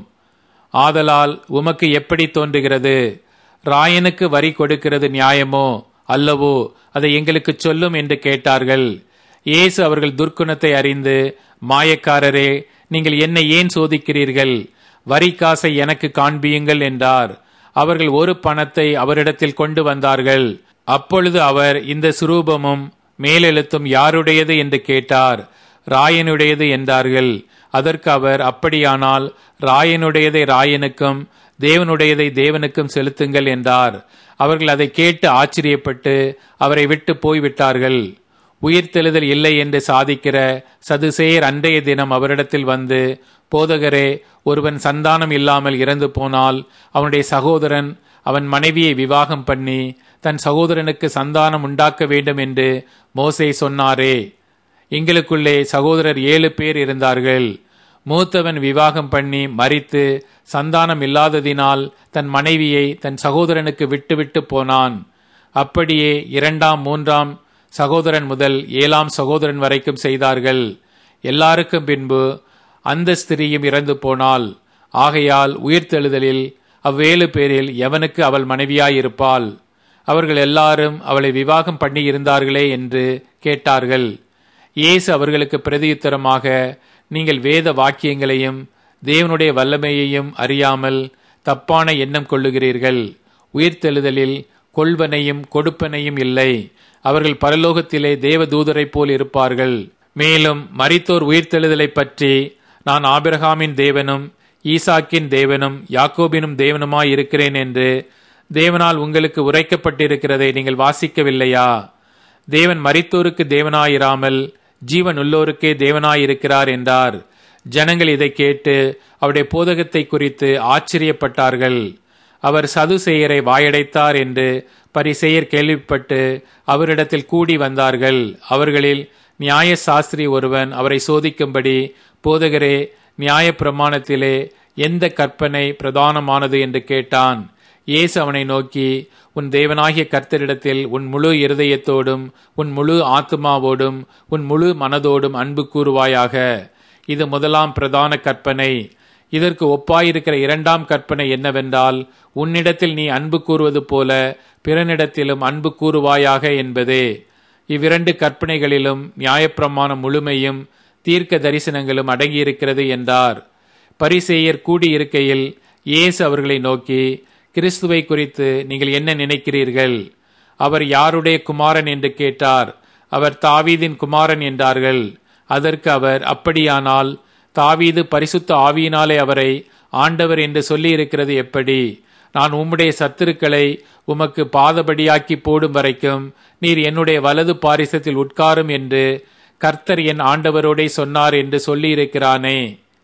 ஆதலால் உமக்கு எப்படி தோன்றுகிறது ராயனுக்கு வரி கொடுக்கிறது நியாயமோ அல்லவோ அதை எங்களுக்கு சொல்லும் என்று கேட்டார்கள் இயேசு அவர்கள் துர்க்குணத்தை அறிந்து மாயக்காரரே நீங்கள் என்னை ஏன் சோதிக்கிறீர்கள் வரி காசை எனக்கு காண்பியுங்கள் என்றார் அவர்கள் ஒரு பணத்தை அவரிடத்தில் கொண்டு வந்தார்கள் அப்பொழுது அவர் இந்த சுரூபமும் மேலெழுத்தும் யாருடையது என்று கேட்டார் ராயனுடையது என்றார்கள் அதற்கு அவர் அப்படியானால் ராயனுடையதை ராயனுக்கும் தேவனுடையதை தேவனுக்கும் செலுத்துங்கள் என்றார் அவர்கள் அதை கேட்டு ஆச்சரியப்பட்டு அவரை விட்டு போய்விட்டார்கள் உயிர்த்தெழுதல் இல்லை என்று சாதிக்கிற சதுசேயர் அன்றைய தினம் அவரிடத்தில் வந்து போதகரே ஒருவன் சந்தானம் இல்லாமல் இறந்து போனால் அவனுடைய சகோதரன் அவன் மனைவியை விவாகம் பண்ணி தன் சகோதரனுக்கு சந்தானம் உண்டாக்க வேண்டும் என்று மோசே சொன்னாரே எங்களுக்குள்ளே சகோதரர் ஏழு பேர் இருந்தார்கள் மூத்தவன் விவாகம் பண்ணி மறித்து சந்தானம் இல்லாததினால் தன் மனைவியை தன் சகோதரனுக்கு விட்டுவிட்டு போனான் அப்படியே இரண்டாம் மூன்றாம் சகோதரன் முதல் ஏழாம் சகோதரன் வரைக்கும் செய்தார்கள் எல்லாருக்கும் பின்பு அந்த ஸ்திரீயும் இறந்து போனாள் ஆகையால் உயிர்த்தெழுதலில் அவ்வேழு பேரில் எவனுக்கு அவள் மனைவியாயிருப்பாள் அவர்கள் எல்லாரும் அவளை விவாகம் பண்ணி இருந்தார்களே என்று கேட்டார்கள் இயேசு அவர்களுக்கு பிரதியுத்தரமாக நீங்கள் வேத வாக்கியங்களையும் தேவனுடைய வல்லமையையும் அறியாமல் தப்பான எண்ணம் கொள்ளுகிறீர்கள் உயிர்த்தெழுதலில் கொள்வனையும் கொடுப்பனையும் இல்லை அவர்கள் பரலோகத்திலே தேவ தூதரைப் போல் இருப்பார்கள் மேலும் மரித்தோர் உயிர்த்தெழுதலை பற்றி நான் ஆபிரகாமின் தேவனும் ஈசாக்கின் தேவனும் யாக்கோபினும் தேவனுமாய் இருக்கிறேன் என்று தேவனால் உங்களுக்கு உரைக்கப்பட்டிருக்கிறதை நீங்கள் வாசிக்கவில்லையா தேவன் மரித்தோருக்கு தேவனாயிராமல் ஜீவன் உள்ளோருக்கே தேவனாயிருக்கிறார் என்றார் ஜனங்கள் இதை கேட்டு அவருடைய போதகத்தை குறித்து ஆச்சரியப்பட்டார்கள் அவர் சதுசெயரை வாயடைத்தார் என்று பரிசெயர் கேள்விப்பட்டு அவரிடத்தில் கூடி வந்தார்கள் அவர்களில் நியாய சாஸ்திரி ஒருவன் அவரை சோதிக்கும்படி போதகரே நியாய பிரமாணத்திலே எந்த கற்பனை பிரதானமானது என்று கேட்டான் இயேசு அவனை நோக்கி உன் தேவனாகிய கர்த்தரிடத்தில் உன் முழு இருதயத்தோடும் உன் முழு ஆத்மாவோடும் உன் முழு மனதோடும் அன்பு கூறுவாயாக இது முதலாம் பிரதான கற்பனை இதற்கு ஒப்பாயிருக்கிற இரண்டாம் கற்பனை என்னவென்றால் உன்னிடத்தில் நீ அன்பு கூறுவது போல பிறனிடத்திலும் அன்பு கூறுவாயாக என்பதே இவ்விரண்டு கற்பனைகளிலும் நியாயப்பிரமாணம் முழுமையும் தீர்க்க தரிசனங்களும் அடங்கியிருக்கிறது என்றார் பரிசேயர் கூடியிருக்கையில் இயேசு அவர்களை நோக்கி கிறிஸ்துவை குறித்து நீங்கள் என்ன நினைக்கிறீர்கள் அவர் யாருடைய குமாரன் என்று கேட்டார் அவர் தாவீதின் குமாரன் என்றார்கள் அதற்கு அவர் அப்படியானால் தாவீது பரிசுத்த ஆவியினாலே அவரை ஆண்டவர் என்று சொல்லி இருக்கிறது எப்படி நான் உம்முடைய சத்துருக்களை உமக்கு பாதபடியாக்கி போடும் வரைக்கும் நீர் என்னுடைய வலது பாரிசத்தில் உட்காரும் என்று கர்த்தர் என் ஆண்டவரோடே சொன்னார் என்று சொல்லியிருக்கிறானே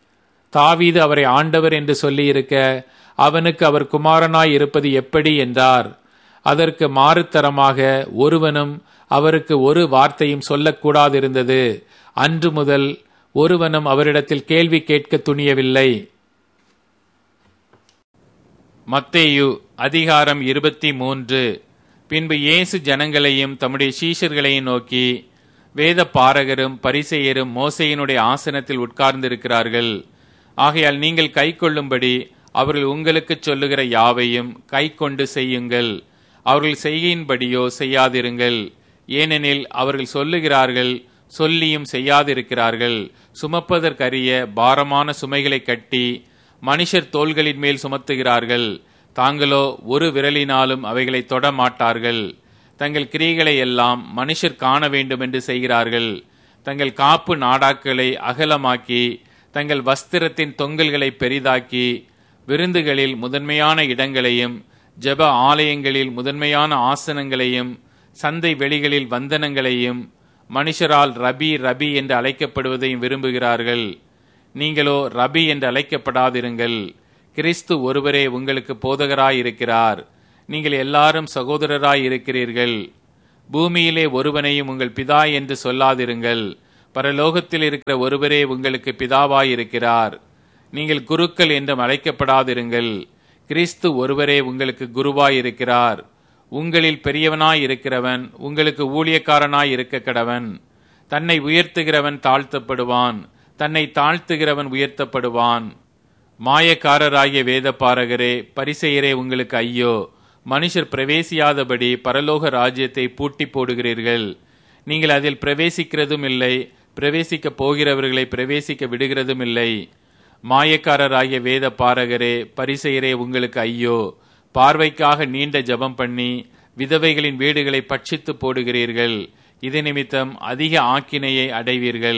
தாவீது அவரை ஆண்டவர் என்று சொல்லியிருக்க அவனுக்கு அவர் குமாரனாய் இருப்பது எப்படி என்றார் அதற்கு மாறுத்தரமாக ஒருவனும் அவருக்கு ஒரு வார்த்தையும் சொல்லக்கூடாதிருந்தது அன்று முதல் ஒருவனும் அவரிடத்தில் கேள்வி கேட்க துணியவில்லை மத்தேயு அதிகாரம் இருபத்தி மூன்று பின்பு இயேசு ஜனங்களையும் தம்முடைய சீஷர்களையும் நோக்கி வேத பாரகரும் பரிசெயரும் மோசையினுடைய ஆசனத்தில் உட்கார்ந்திருக்கிறார்கள் ஆகையால் நீங்கள் கை கொள்ளும்படி அவர்கள் உங்களுக்கு சொல்லுகிற யாவையும் கை கொண்டு செய்யுங்கள் அவர்கள் செய்கையின்படியோ செய்யாதிருங்கள் ஏனெனில் அவர்கள் சொல்லுகிறார்கள் சொல்லியும் செய்யாதிருக்கிறார்கள் சுமப்பதற்கரிய பாரமான சுமைகளை கட்டி மனுஷர் தோள்களின் மேல் சுமத்துகிறார்கள் தாங்களோ ஒரு விரலினாலும் அவைகளை தொட மாட்டார்கள் தங்கள் கிரிகளை எல்லாம் மனுஷர் காண வேண்டும் என்று செய்கிறார்கள் தங்கள் காப்பு நாடாக்களை அகலமாக்கி தங்கள் வஸ்திரத்தின் தொங்கல்களை பெரிதாக்கி விருந்துகளில் முதன்மையான இடங்களையும் ஜெப ஆலயங்களில் முதன்மையான ஆசனங்களையும் சந்தை வெளிகளில் வந்தனங்களையும் மனுஷரால் ரபி ரபி என்று அழைக்கப்படுவதையும் விரும்புகிறார்கள் நீங்களோ ரபி என்று அழைக்கப்படாதிருங்கள் கிறிஸ்து ஒருவரே உங்களுக்கு போதகராயிருக்கிறார் நீங்கள் எல்லாரும் சகோதரராய் இருக்கிறீர்கள் பூமியிலே ஒருவனையும் உங்கள் பிதா என்று சொல்லாதிருங்கள் பரலோகத்தில் இருக்கிற ஒருவரே உங்களுக்கு பிதாவாய் இருக்கிறார் நீங்கள் குருக்கள் என்றும் அழைக்கப்படாதிருங்கள் கிறிஸ்து ஒருவரே உங்களுக்கு குருவாய் இருக்கிறார் உங்களில் பெரியவனாய் இருக்கிறவன் உங்களுக்கு ஊழியக்காரனாய் இருக்க கடவன் தன்னை உயர்த்துகிறவன் தாழ்த்தப்படுவான் தன்னை தாழ்த்துகிறவன் உயர்த்தப்படுவான் மாயக்காரராகிய வேத பாரகரே பரிசெயரே உங்களுக்கு ஐயோ மனுஷர் பிரவேசியாதபடி பரலோக ராஜ்யத்தை பூட்டி போடுகிறீர்கள் நீங்கள் அதில் பிரவேசிக்கிறதும் இல்லை பிரவேசிக்க போகிறவர்களை பிரவேசிக்க விடுகிறதும் இல்லை மாயக்காரராகிய வேத பாரகரே பரிசெயரே உங்களுக்கு ஐயோ பார்வைக்காக நீண்ட ஜபம் பண்ணி விதவைகளின் வீடுகளை பட்சித்து போடுகிறீர்கள் இது நிமித்தம் அதிக ஆக்கினையை அடைவீர்கள்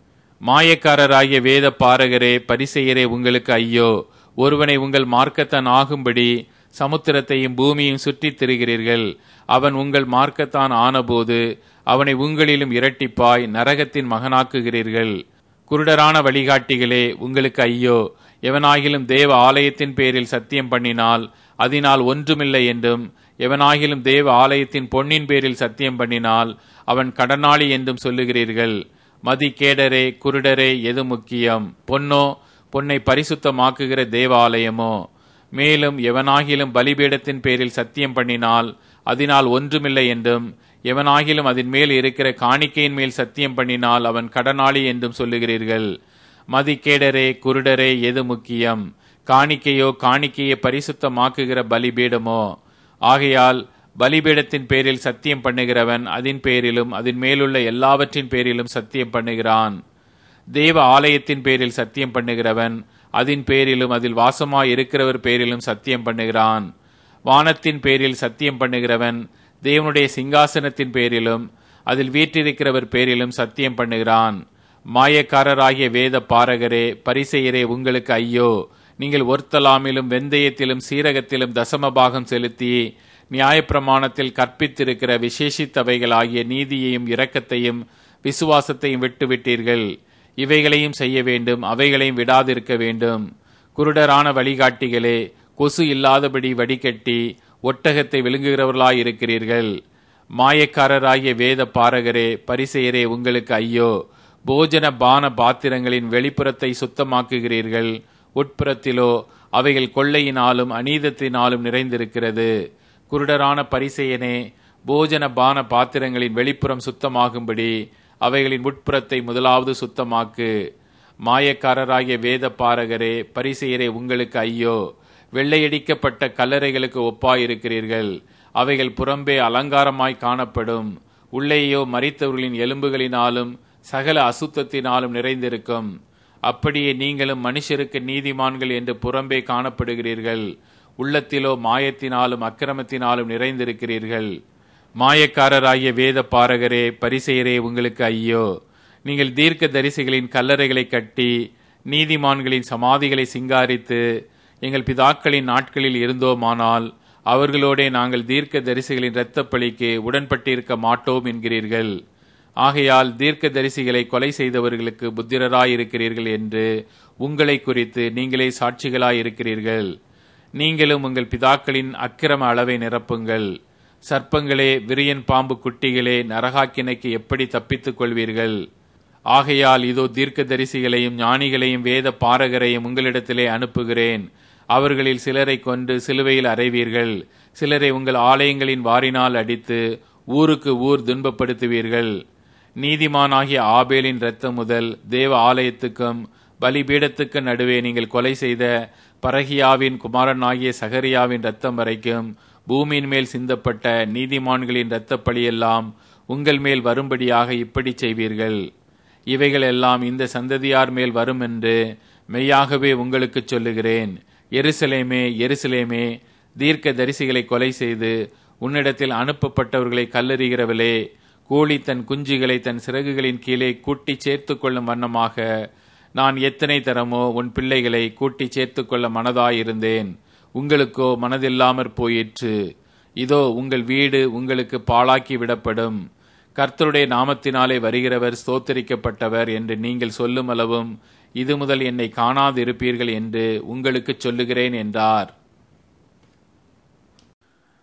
மாயக்காரராகிய வேத பாரகரே பரிசெயரே உங்களுக்கு ஐயோ ஒருவனை உங்கள் மார்க்கத்தான் ஆகும்படி சமுத்திரத்தையும் பூமியையும் சுற்றித் திரிகிறீர்கள் அவன் உங்கள் மார்க்கத்தான் ஆனபோது அவனை உங்களிலும் இரட்டிப்பாய் நரகத்தின் மகனாக்குகிறீர்கள் குருடரான வழிகாட்டிகளே உங்களுக்கு ஐயோ எவனாகிலும் தேவ ஆலயத்தின் பேரில் சத்தியம் பண்ணினால் அதனால் ஒன்றுமில்லை என்றும் எவனாகிலும் தேவ ஆலயத்தின் பொன்னின் பேரில் சத்தியம் பண்ணினால் அவன் கடனாளி என்றும் சொல்லுகிறீர்கள் மதி கேடரே குருடரே எது முக்கியம் பொன்னோ பொன்னை பரிசுத்தமாக்குகிற தேவாலயமோ மேலும் எவனாகிலும் பலிபீடத்தின் பேரில் சத்தியம் பண்ணினால் அதனால் ஒன்றுமில்லை என்றும் எவனாகிலும் அதன் மேல் இருக்கிற காணிக்கையின் மேல் சத்தியம் பண்ணினால் அவன் கடனாளி என்றும் சொல்லுகிறீர்கள் மதிக்கேடரே குருடரே எது முக்கியம் காணிக்கையோ காணிக்கையை பரிசுத்தமாக்குகிற பலிபீடமோ ஆகையால் பலிபீடத்தின் பேரில் சத்தியம் பண்ணுகிறவன் அதன் பேரிலும் அதன் மேலுள்ள எல்லாவற்றின் பேரிலும் சத்தியம் பண்ணுகிறான் தேவ ஆலயத்தின் பேரில் சத்தியம் பண்ணுகிறவன் அதன் பேரிலும் அதில் வாசமாய் இருக்கிறவர் பேரிலும் சத்தியம் பண்ணுகிறான் வானத்தின் பேரில் சத்தியம் பண்ணுகிறவன் தேவனுடைய சிங்காசனத்தின் பேரிலும் அதில் வீற்றிருக்கிறவர் பேரிலும் சத்தியம் பண்ணுகிறான் மாயக்காரராகிய வேத பாரகரே பரிசெயரே உங்களுக்கு ஐயோ நீங்கள் ஒர்த்தலாமிலும் வெந்தயத்திலும் சீரகத்திலும் தசமபாகம் செலுத்தி நியாயப்பிரமாணத்தில் கற்பித்திருக்கிற விசேஷித்தவைகளாகிய நீதியையும் இரக்கத்தையும் விசுவாசத்தையும் விட்டுவிட்டீர்கள் இவைகளையும் செய்ய வேண்டும் அவைகளையும் விடாதிருக்க வேண்டும் குருடரான வழிகாட்டிகளே கொசு இல்லாதபடி வடிகட்டி ஒட்டகத்தை விழுங்குகிறவர்களாய் இருக்கிறீர்கள் மாயக்காரராகிய வேத பாரகரே பரிசெயரே உங்களுக்கு ஐயோ போஜன பான பாத்திரங்களின் வெளிப்புறத்தை சுத்தமாக்குகிறீர்கள் உட்புறத்திலோ அவைகள் கொள்ளையினாலும் அநீதத்தினாலும் நிறைந்திருக்கிறது குருடரான பரிசெயனே போஜன பான பாத்திரங்களின் வெளிப்புறம் சுத்தமாகும்படி அவைகளின் உட்புறத்தை முதலாவது சுத்தமாக்கு மாயக்காரராகிய வேத பாரகரே பரிசெயரே உங்களுக்கு ஐயோ வெள்ளையடிக்கப்பட்ட கல்லறைகளுக்கு ஒப்பாயிருக்கிறீர்கள் அவைகள் புறம்பே அலங்காரமாய் காணப்படும் உள்ளேயோ மறித்தவர்களின் எலும்புகளினாலும் சகல அசுத்தத்தினாலும் நிறைந்திருக்கும் அப்படியே நீங்களும் மனுஷருக்கு நீதிமான்கள் என்று புறம்பே காணப்படுகிறீர்கள் உள்ளத்திலோ மாயத்தினாலும் அக்கிரமத்தினாலும் நிறைந்திருக்கிறீர்கள் மாயக்காரராகிய வேத பாரகரே பரிசெயரே உங்களுக்கு ஐயோ நீங்கள் தீர்க்க தரிசிகளின் கல்லறைகளை கட்டி நீதிமான்களின் சமாதிகளை சிங்காரித்து எங்கள் பிதாக்களின் நாட்களில் இருந்தோமானால் அவர்களோடே நாங்கள் தீர்க்க தரிசிகளின் இரத்தப்பழிக்கு உடன்பட்டிருக்க மாட்டோம் என்கிறீர்கள் ஆகையால் தீர்க்க தரிசிகளை கொலை செய்தவர்களுக்கு புத்திரராயிருக்கிறீர்கள் என்று உங்களை குறித்து நீங்களே சாட்சிகளாயிருக்கிறீர்கள் நீங்களும் உங்கள் பிதாக்களின் அக்கிரம அளவை நிரப்புங்கள் சர்ப்பங்களே விரியன் பாம்பு குட்டிகளே நரகாக்கினைக்கு எப்படி தப்பித்துக் கொள்வீர்கள் ஆகையால் இதோ தீர்க்க தரிசிகளையும் ஞானிகளையும் வேத பாரகரையும் உங்களிடத்திலே அனுப்புகிறேன் அவர்களில் சிலரை கொண்டு சிலுவையில் அறைவீர்கள் சிலரை உங்கள் ஆலயங்களின் வாரினால் அடித்து ஊருக்கு ஊர் துன்பப்படுத்துவீர்கள் நீதிமானாகிய ஆபேலின் இரத்தம் முதல் தேவ ஆலயத்துக்கும் பலிபீடத்துக்கு நடுவே நீங்கள் கொலை செய்த பரகியாவின் குமாரனாகிய சகரியாவின் இரத்தம் வரைக்கும் பூமியின் மேல் சிந்தப்பட்ட நீதிமான்களின் இரத்தப் பழியெல்லாம் உங்கள் மேல் வரும்படியாக இப்படி செய்வீர்கள் இவைகள் எல்லாம் இந்த சந்ததியார் மேல் வரும் என்று மெய்யாகவே உங்களுக்கு சொல்லுகிறேன் எருசலேமே எருசலேமே தீர்க்க தரிசிகளை கொலை செய்து உன்னிடத்தில் அனுப்பப்பட்டவர்களை கல்லறிகிறவளே கோழி தன் குஞ்சுகளை தன் சிறகுகளின் கீழே கூட்டி சேர்த்து கொள்ளும் வண்ணமாக நான் எத்தனை தரமோ உன் பிள்ளைகளை கூட்டி சேர்த்து கொள்ள மனதாயிருந்தேன் உங்களுக்கோ மனதில்லாமற் போயிற்று இதோ உங்கள் வீடு உங்களுக்கு பாழாக்கி விடப்படும் கர்த்தருடைய நாமத்தினாலே வருகிறவர் ஸ்தோத்தரிக்கப்பட்டவர் என்று நீங்கள் சொல்லும் அளவும் இது முதல் என்னை காணாதிருப்பீர்கள் என்று உங்களுக்கு சொல்லுகிறேன் என்றார்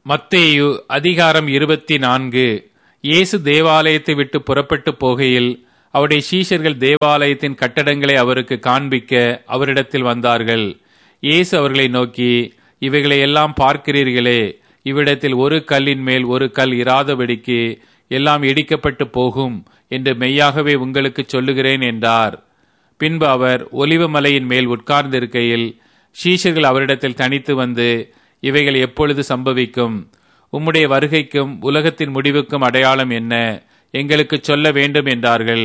மத்தேயு அதிகாரம் இருபத்தி நான்கு இயேசு தேவாலயத்தை விட்டு புறப்பட்டு போகையில் அவருடைய சீஷர்கள் தேவாலயத்தின் கட்டடங்களை அவருக்கு காண்பிக்க அவரிடத்தில் வந்தார்கள் இயேசு அவர்களை நோக்கி இவைகளை எல்லாம் பார்க்கிறீர்களே இவ்விடத்தில் ஒரு கல்லின் மேல் ஒரு கல் இராதபடிக்கு எல்லாம் இடிக்கப்பட்டு போகும் என்று மெய்யாகவே உங்களுக்கு சொல்லுகிறேன் என்றார் பின்பு அவர் ஒலிவ மலையின் மேல் உட்கார்ந்திருக்கையில் சீஷர்கள் அவரிடத்தில் தனித்து வந்து இவைகள் எப்பொழுது சம்பவிக்கும் உம்முடைய வருகைக்கும் உலகத்தின் முடிவுக்கும் அடையாளம் என்ன எங்களுக்கு சொல்ல வேண்டும் என்றார்கள்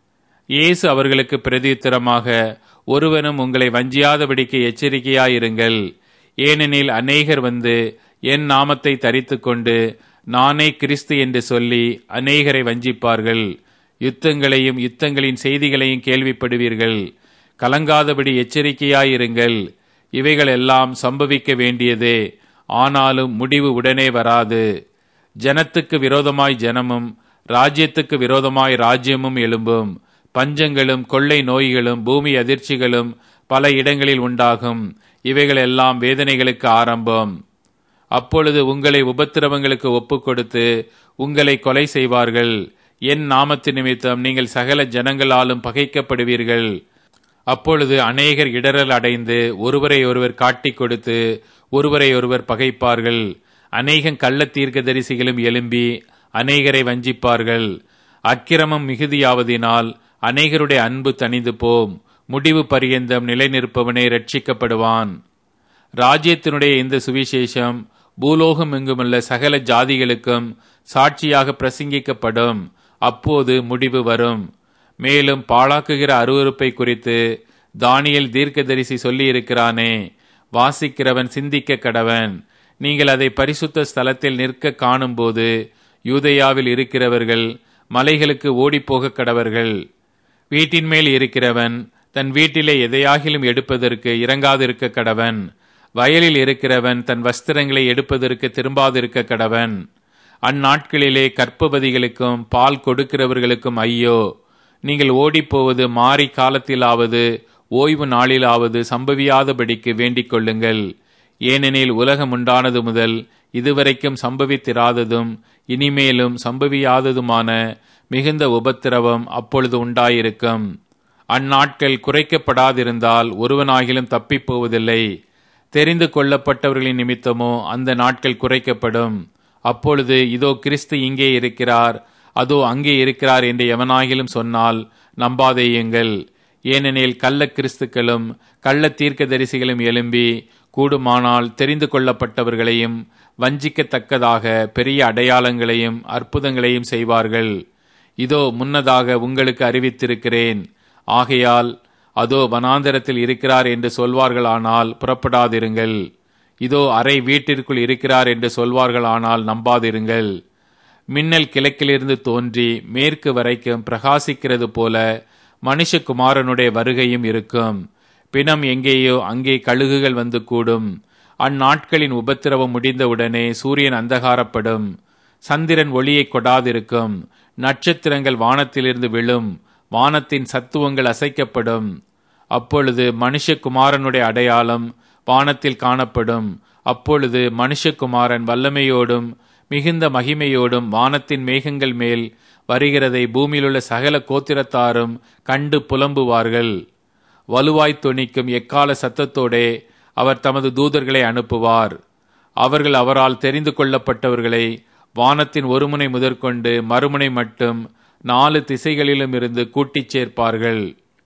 இயேசு அவர்களுக்கு பிரதியுத்தரமாக ஒருவனும் உங்களை வஞ்சியாதபடிக்கு எச்சரிக்கையாயிருங்கள் ஏனெனில் அநேகர் வந்து என் நாமத்தை தரித்து கொண்டு நானே கிறிஸ்து என்று சொல்லி அநேகரை வஞ்சிப்பார்கள் யுத்தங்களையும் யுத்தங்களின் செய்திகளையும் கேள்விப்படுவீர்கள் கலங்காதபடி எச்சரிக்கையாயிருங்கள் இவைகள் எல்லாம் சம்பவிக்க வேண்டியதே ஆனாலும் முடிவு உடனே வராது ஜனத்துக்கு விரோதமாய் ஜனமும் ராஜ்யத்துக்கு விரோதமாய் ராஜ்யமும் எழும்பும் பஞ்சங்களும் கொள்ளை நோய்களும் பூமி அதிர்ச்சிகளும் பல இடங்களில் உண்டாகும் இவைகள் எல்லாம் வேதனைகளுக்கு ஆரம்பம் அப்பொழுது உங்களை உபத்திரவங்களுக்கு ஒப்புக் கொடுத்து உங்களை கொலை செய்வார்கள் என் நாமத்து நிமித்தம் நீங்கள் சகல ஜனங்களாலும் பகைக்கப்படுவீர்கள் அப்பொழுது அநேகர் இடரல் அடைந்து ஒருவரை ஒருவர் காட்டிக் கொடுத்து ஒருவரை ஒருவர் பகைப்பார்கள் அநேகம் கள்ள தீர்க்கதரிசிகளும் எழும்பி அநேகரை வஞ்சிப்பார்கள் அக்கிரமம் மிகுதியாவதினால் அநேகருடைய அன்பு தணிந்து போம் முடிவு பரியந்தம் நிலை நிற்பவனே ரட்சிக்கப்படுவான் ராஜ்யத்தினுடைய இந்த சுவிசேஷம் பூலோகம் எங்குமுள்ள சகல ஜாதிகளுக்கும் சாட்சியாக பிரசங்கிக்கப்படும் அப்போது முடிவு வரும் மேலும் பாழாக்குகிற அருவறுப்பை குறித்து தானியல் தீர்க்கதரிசி சொல்லி இருக்கிறானே வாசிக்கிறவன் சிந்திக்க கடவன் நீங்கள் அதை பரிசுத்த ஸ்தலத்தில் நிற்க காணும்போது யூதயாவில் இருக்கிறவர்கள் மலைகளுக்கு ஓடிப்போக கடவர்கள் வீட்டின் மேல் இருக்கிறவன் தன் வீட்டிலே எதையாகிலும் எடுப்பதற்கு இறங்காதிருக்க கடவன் வயலில் இருக்கிறவன் தன் வஸ்திரங்களை எடுப்பதற்கு திரும்பாதிருக்க கடவன் அந்நாட்களிலே கற்பவதிகளுக்கும் பால் கொடுக்கிறவர்களுக்கும் ஐயோ நீங்கள் ஓடிப்போவது மாறி காலத்திலாவது ஓய்வு நாளிலாவது சம்பவியாதபடிக்கு வேண்டிக் கொள்ளுங்கள் ஏனெனில் உலகம் உண்டானது முதல் இதுவரைக்கும் சம்பவித்திராததும் இனிமேலும் சம்பவியாததுமான மிகுந்த உபத்திரவம் அப்பொழுது உண்டாயிருக்கும் அந்நாட்கள் குறைக்கப்படாதிருந்தால் ஒருவனாகிலும் தப்பிப் போவதில்லை தெரிந்து கொள்ளப்பட்டவர்களின் நிமித்தமோ அந்த நாட்கள் குறைக்கப்படும் அப்பொழுது இதோ கிறிஸ்து இங்கே இருக்கிறார் அதோ அங்கே இருக்கிறார் என்று எவனாகிலும் சொன்னால் நம்பாதேயுங்கள் ஏனெனில் கள்ள கிறிஸ்துக்களும் கள்ள தீர்க்கதரிசிகளும் எழும்பி கூடுமானால் தெரிந்து கொள்ளப்பட்டவர்களையும் வஞ்சிக்கத்தக்கதாக பெரிய அடையாளங்களையும் அற்புதங்களையும் செய்வார்கள் இதோ முன்னதாக உங்களுக்கு அறிவித்திருக்கிறேன் ஆகையால் அதோ வனாந்தரத்தில் இருக்கிறார் என்று சொல்வார்களானால் புறப்படாதிருங்கள் இதோ அறை வீட்டிற்குள் இருக்கிறார் என்று சொல்வார்களானால் நம்பாதிருங்கள் மின்னல் கிழக்கிலிருந்து தோன்றி மேற்கு வரைக்கும் பிரகாசிக்கிறது போல மனுஷகுமாரனுடைய வருகையும் இருக்கும் பிணம் எங்கேயோ அங்கே கழுகுகள் வந்து கூடும் அந்நாட்களின் உபத்திரவம் முடிந்தவுடனே சூரியன் அந்தகாரப்படும் சந்திரன் ஒளியை கொடாதிருக்கும் நட்சத்திரங்கள் வானத்திலிருந்து விழும் வானத்தின் சத்துவங்கள் அசைக்கப்படும் அப்பொழுது மனுஷகுமாரனுடைய அடையாளம் வானத்தில் காணப்படும் அப்பொழுது மனுஷகுமாரன் வல்லமையோடும் மிகுந்த மகிமையோடும் வானத்தின் மேகங்கள் மேல் வருகிறதை பூமியிலுள்ள சகல கோத்திரத்தாரும் கண்டு புலம்புவார்கள் வலுவாய் தொனிக்கும் எக்கால சத்தத்தோடே அவர் தமது தூதர்களை அனுப்புவார் அவர்கள் அவரால் தெரிந்து கொள்ளப்பட்டவர்களை வானத்தின் ஒருமுனை முதற்கொண்டு மறுமுனை மட்டும் நாலு திசைகளிலும் இருந்து கூட்டிச் சேர்ப்பார்கள்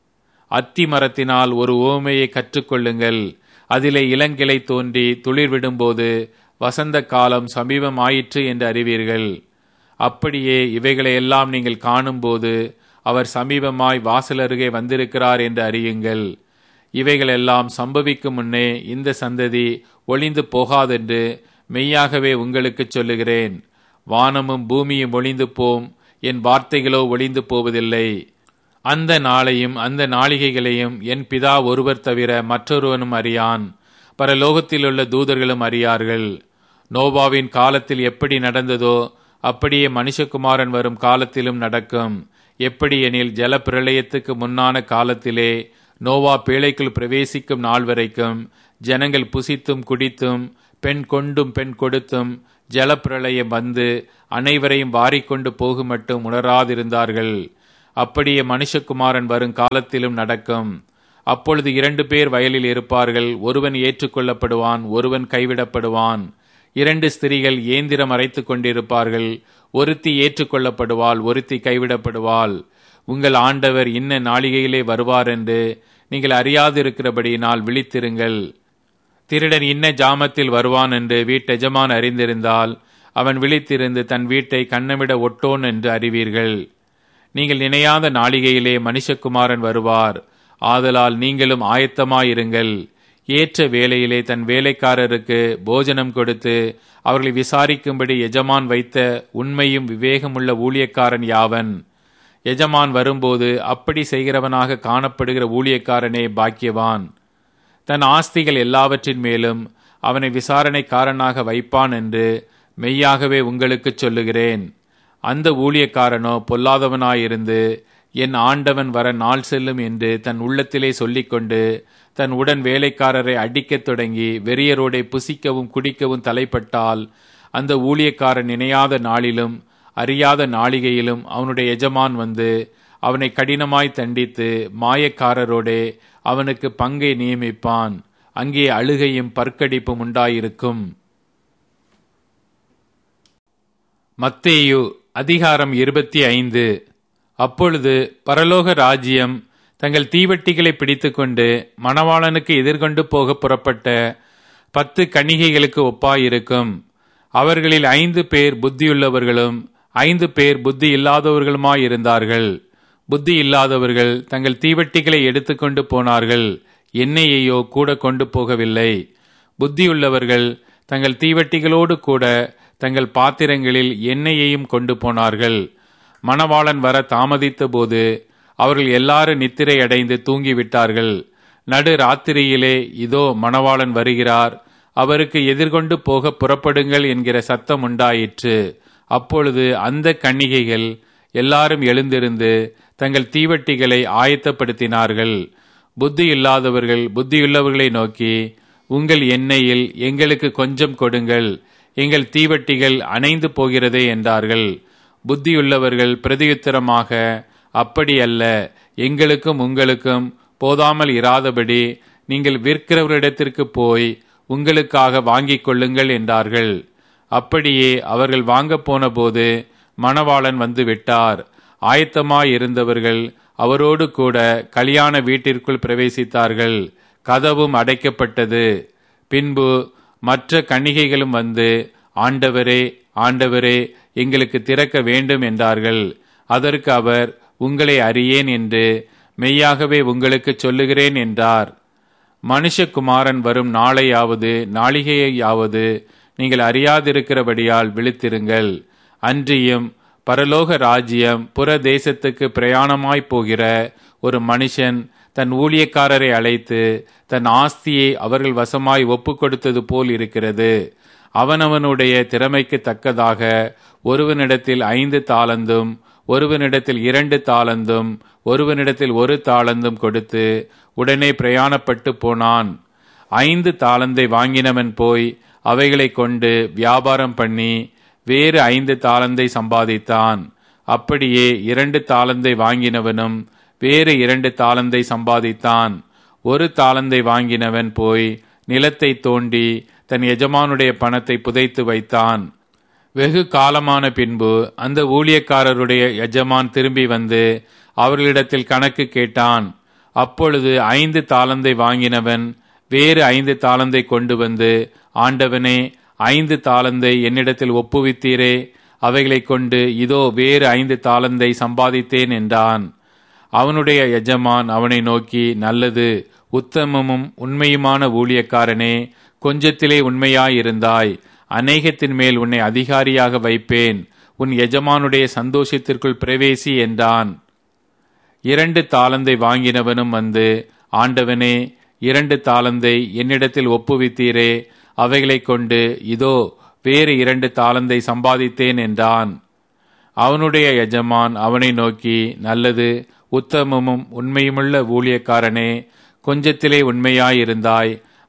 அத்தி மரத்தினால் ஒரு ஓமையை கற்றுக்கொள்ளுங்கள் அதிலே இளங்கிளை தோன்றி துளிர் விடும்போது வசந்த காலம் சமீபம் ஆயிற்று என்று அறிவீர்கள் அப்படியே இவைகளை எல்லாம் நீங்கள் காணும்போது அவர் சமீபமாய் வாசல் அருகே வந்திருக்கிறார் என்று அறியுங்கள் இவைகளெல்லாம் சம்பவிக்கும் முன்னே இந்த சந்ததி ஒளிந்து போகாதென்று மெய்யாகவே உங்களுக்கு சொல்லுகிறேன் வானமும் பூமியும் ஒளிந்து போம் என் வார்த்தைகளோ ஒளிந்து போவதில்லை அந்த நாளையும் அந்த நாளிகைகளையும் என் பிதா ஒருவர் தவிர மற்றொருவனும் அறியான் பரலோகத்திலுள்ள தூதர்களும் அறியார்கள் நோபாவின் காலத்தில் எப்படி நடந்ததோ அப்படியே மனுஷகுமாரன் வரும் காலத்திலும் நடக்கும் எப்படி எனில் ஜல பிரளயத்துக்கு முன்னான காலத்திலே நோவா பேழைக்குள் பிரவேசிக்கும் நாள் வரைக்கும் ஜனங்கள் புசித்தும் குடித்தும் பெண் கொண்டும் பெண் கொடுத்தும் ஜலப்பிரளயம் வந்து அனைவரையும் வாரிக்கொண்டு போகும் மட்டும் உணராதிருந்தார்கள் அப்படியே மனுஷகுமாரன் வரும் காலத்திலும் நடக்கும் அப்பொழுது இரண்டு பேர் வயலில் இருப்பார்கள் ஒருவன் ஏற்றுக்கொள்ளப்படுவான் ஒருவன் கைவிடப்படுவான் இரண்டு ஸ்திரீகள் ஏந்திரம் அரைத்துக் கொண்டிருப்பார்கள் ஒருத்தி ஏற்றுக்கொள்ளப்படுவாள் ஒருத்தி கைவிடப்படுவாள் உங்கள் ஆண்டவர் இன்ன நாளிகையிலே வருவார் என்று நீங்கள் அறியாதிருக்கிறபடியினால் விழித்திருங்கள் திருடன் இன்ன ஜாமத்தில் வருவான் என்று வீட்டெஜமான் அறிந்திருந்தால் அவன் விழித்திருந்து தன் வீட்டை கண்ணமிட ஒட்டோன் என்று அறிவீர்கள் நீங்கள் நினையாத நாளிகையிலே மனுஷகுமாரன் வருவார் ஆதலால் நீங்களும் ஆயத்தமாயிருங்கள் ஏற்ற வேளையிலே தன் வேலைக்காரருக்கு போஜனம் கொடுத்து அவர்களை விசாரிக்கும்படி எஜமான் வைத்த உண்மையும் விவேகமுள்ள ஊழியக்காரன் யாவன் எஜமான் வரும்போது அப்படி செய்கிறவனாக காணப்படுகிற ஊழியக்காரனே பாக்கியவான் தன் ஆஸ்திகள் எல்லாவற்றின் மேலும் அவனை விசாரணைக்காரனாக வைப்பான் என்று மெய்யாகவே உங்களுக்கு சொல்லுகிறேன் அந்த ஊழியக்காரனோ பொல்லாதவனாயிருந்து என் ஆண்டவன் வர நாள் செல்லும் என்று தன் உள்ளத்திலே சொல்லிக்கொண்டு தன் உடன் வேலைக்காரரை அடிக்கத் தொடங்கி வெறியரோடை புசிக்கவும் குடிக்கவும் தலைப்பட்டால் அந்த ஊழியக்காரன் நினையாத நாளிலும் அறியாத நாளிகையிலும் அவனுடைய எஜமான் வந்து அவனை கடினமாய் தண்டித்து மாயக்காரரோடே அவனுக்கு பங்கை நியமிப்பான் அங்கே அழுகையும் பற்கடிப்பும் உண்டாயிருக்கும் மத்தேயு அதிகாரம் இருபத்தி ஐந்து அப்பொழுது பரலோக ராஜ்யம் தங்கள் தீவட்டிகளை பிடித்துக்கொண்டு மணவாளனுக்கு எதிர்கொண்டு போக புறப்பட்ட பத்து கணிகைகளுக்கு ஒப்பாயிருக்கும் அவர்களில் ஐந்து பேர் புத்தியுள்ளவர்களும் ஐந்து பேர் புத்தி இல்லாதவர்களுமாயிருந்தார்கள் புத்தி இல்லாதவர்கள் தங்கள் தீவட்டிகளை எடுத்துக்கொண்டு போனார்கள் எண்ணெயையோ கூட கொண்டு போகவில்லை புத்தியுள்ளவர்கள் தங்கள் தீவட்டிகளோடு கூட தங்கள் பாத்திரங்களில் எண்ணெயையும் கொண்டு போனார்கள் மணவாளன் வர தாமதித்த போது அவர்கள் எல்லாரும் நித்திரை அடைந்து தூங்கிவிட்டார்கள் நடு ராத்திரியிலே இதோ மணவாளன் வருகிறார் அவருக்கு எதிர்கொண்டு போக புறப்படுங்கள் என்கிற சத்தம் உண்டாயிற்று அப்பொழுது அந்த கன்னிகைகள் எல்லாரும் எழுந்திருந்து தங்கள் தீவட்டிகளை ஆயத்தப்படுத்தினார்கள் புத்தி இல்லாதவர்கள் புத்தியுள்ளவர்களை நோக்கி உங்கள் எண்ணெயில் எங்களுக்கு கொஞ்சம் கொடுங்கள் எங்கள் தீவட்டிகள் அணைந்து போகிறதே என்றார்கள் புத்தியுள்ளவர்கள் பிரதியுத்தரமாக அப்படி அல்ல எங்களுக்கும் உங்களுக்கும் போதாமல் இராதபடி நீங்கள் விற்கிறவரிடத்திற்கு போய் உங்களுக்காக வாங்கிக் கொள்ளுங்கள் என்றார்கள் அப்படியே அவர்கள் வாங்கப் போன போது மணவாளன் வந்து விட்டார் ஆயத்தமாயிருந்தவர்கள் அவரோடு கூட கல்யாண வீட்டிற்குள் பிரவேசித்தார்கள் கதவும் அடைக்கப்பட்டது பின்பு மற்ற கன்னிகைகளும் வந்து ஆண்டவரே ஆண்டவரே எங்களுக்கு திறக்க வேண்டும் என்றார்கள் அதற்கு அவர் உங்களை அறியேன் என்று மெய்யாகவே உங்களுக்கு சொல்லுகிறேன் என்றார் மனுஷகுமாரன் வரும் நாளையாவது நாளிகையாவது நீங்கள் அறியாதிருக்கிறபடியால் விழித்திருங்கள் அன்றியும் பரலோக ராஜ்யம் புற தேசத்துக்கு பிரயாணமாய்ப் போகிற ஒரு மனுஷன் தன் ஊழியக்காரரை அழைத்து தன் ஆஸ்தியை அவர்கள் வசமாய் ஒப்பு கொடுத்தது போல் இருக்கிறது அவனவனுடைய திறமைக்கு தக்கதாக ஒருவனிடத்தில் ஐந்து தாளந்தும் ஒருவனிடத்தில் இரண்டு தாளந்தும் ஒருவனிடத்தில் ஒரு தாளந்தும் கொடுத்து உடனே பிரயாணப்பட்டு போனான் ஐந்து தாளந்தை வாங்கினவன் போய் அவைகளை கொண்டு வியாபாரம் பண்ணி வேறு ஐந்து தாளந்தை சம்பாதித்தான் அப்படியே இரண்டு தாளந்தை வாங்கினவனும் வேறு இரண்டு தாளந்தை சம்பாதித்தான் ஒரு தாளந்தை வாங்கினவன் போய் நிலத்தை தோண்டி தன் எஜமானுடைய பணத்தை புதைத்து வைத்தான் வெகு காலமான பின்பு அந்த ஊழியக்காரருடைய எஜமான் திரும்பி வந்து அவர்களிடத்தில் கணக்கு கேட்டான் அப்பொழுது ஐந்து தாளந்தை வாங்கினவன் வேறு ஐந்து தாளந்தை கொண்டு வந்து ஆண்டவனே ஐந்து தாளந்தை என்னிடத்தில் ஒப்புவித்தீரே அவைகளைக் கொண்டு இதோ வேறு ஐந்து தாளந்தை சம்பாதித்தேன் என்றான் அவனுடைய எஜமான் அவனை நோக்கி நல்லது உத்தமமும் உண்மையுமான ஊழியக்காரனே கொஞ்சத்திலே உண்மையாயிருந்தாய் அநேகத்தின் மேல் உன்னை அதிகாரியாக வைப்பேன் உன் எஜமானுடைய சந்தோஷத்திற்குள் பிரவேசி என்றான் இரண்டு தாளந்தை வாங்கினவனும் வந்து ஆண்டவனே இரண்டு தாளந்தை என்னிடத்தில் ஒப்புவித்தீரே அவைகளைக் கொண்டு இதோ வேறு இரண்டு தாளந்தை சம்பாதித்தேன் என்றான் அவனுடைய எஜமான் அவனை நோக்கி நல்லது உத்தமமும் உண்மையுமுள்ள ஊழியக்காரனே கொஞ்சத்திலே உண்மையாயிருந்தாய்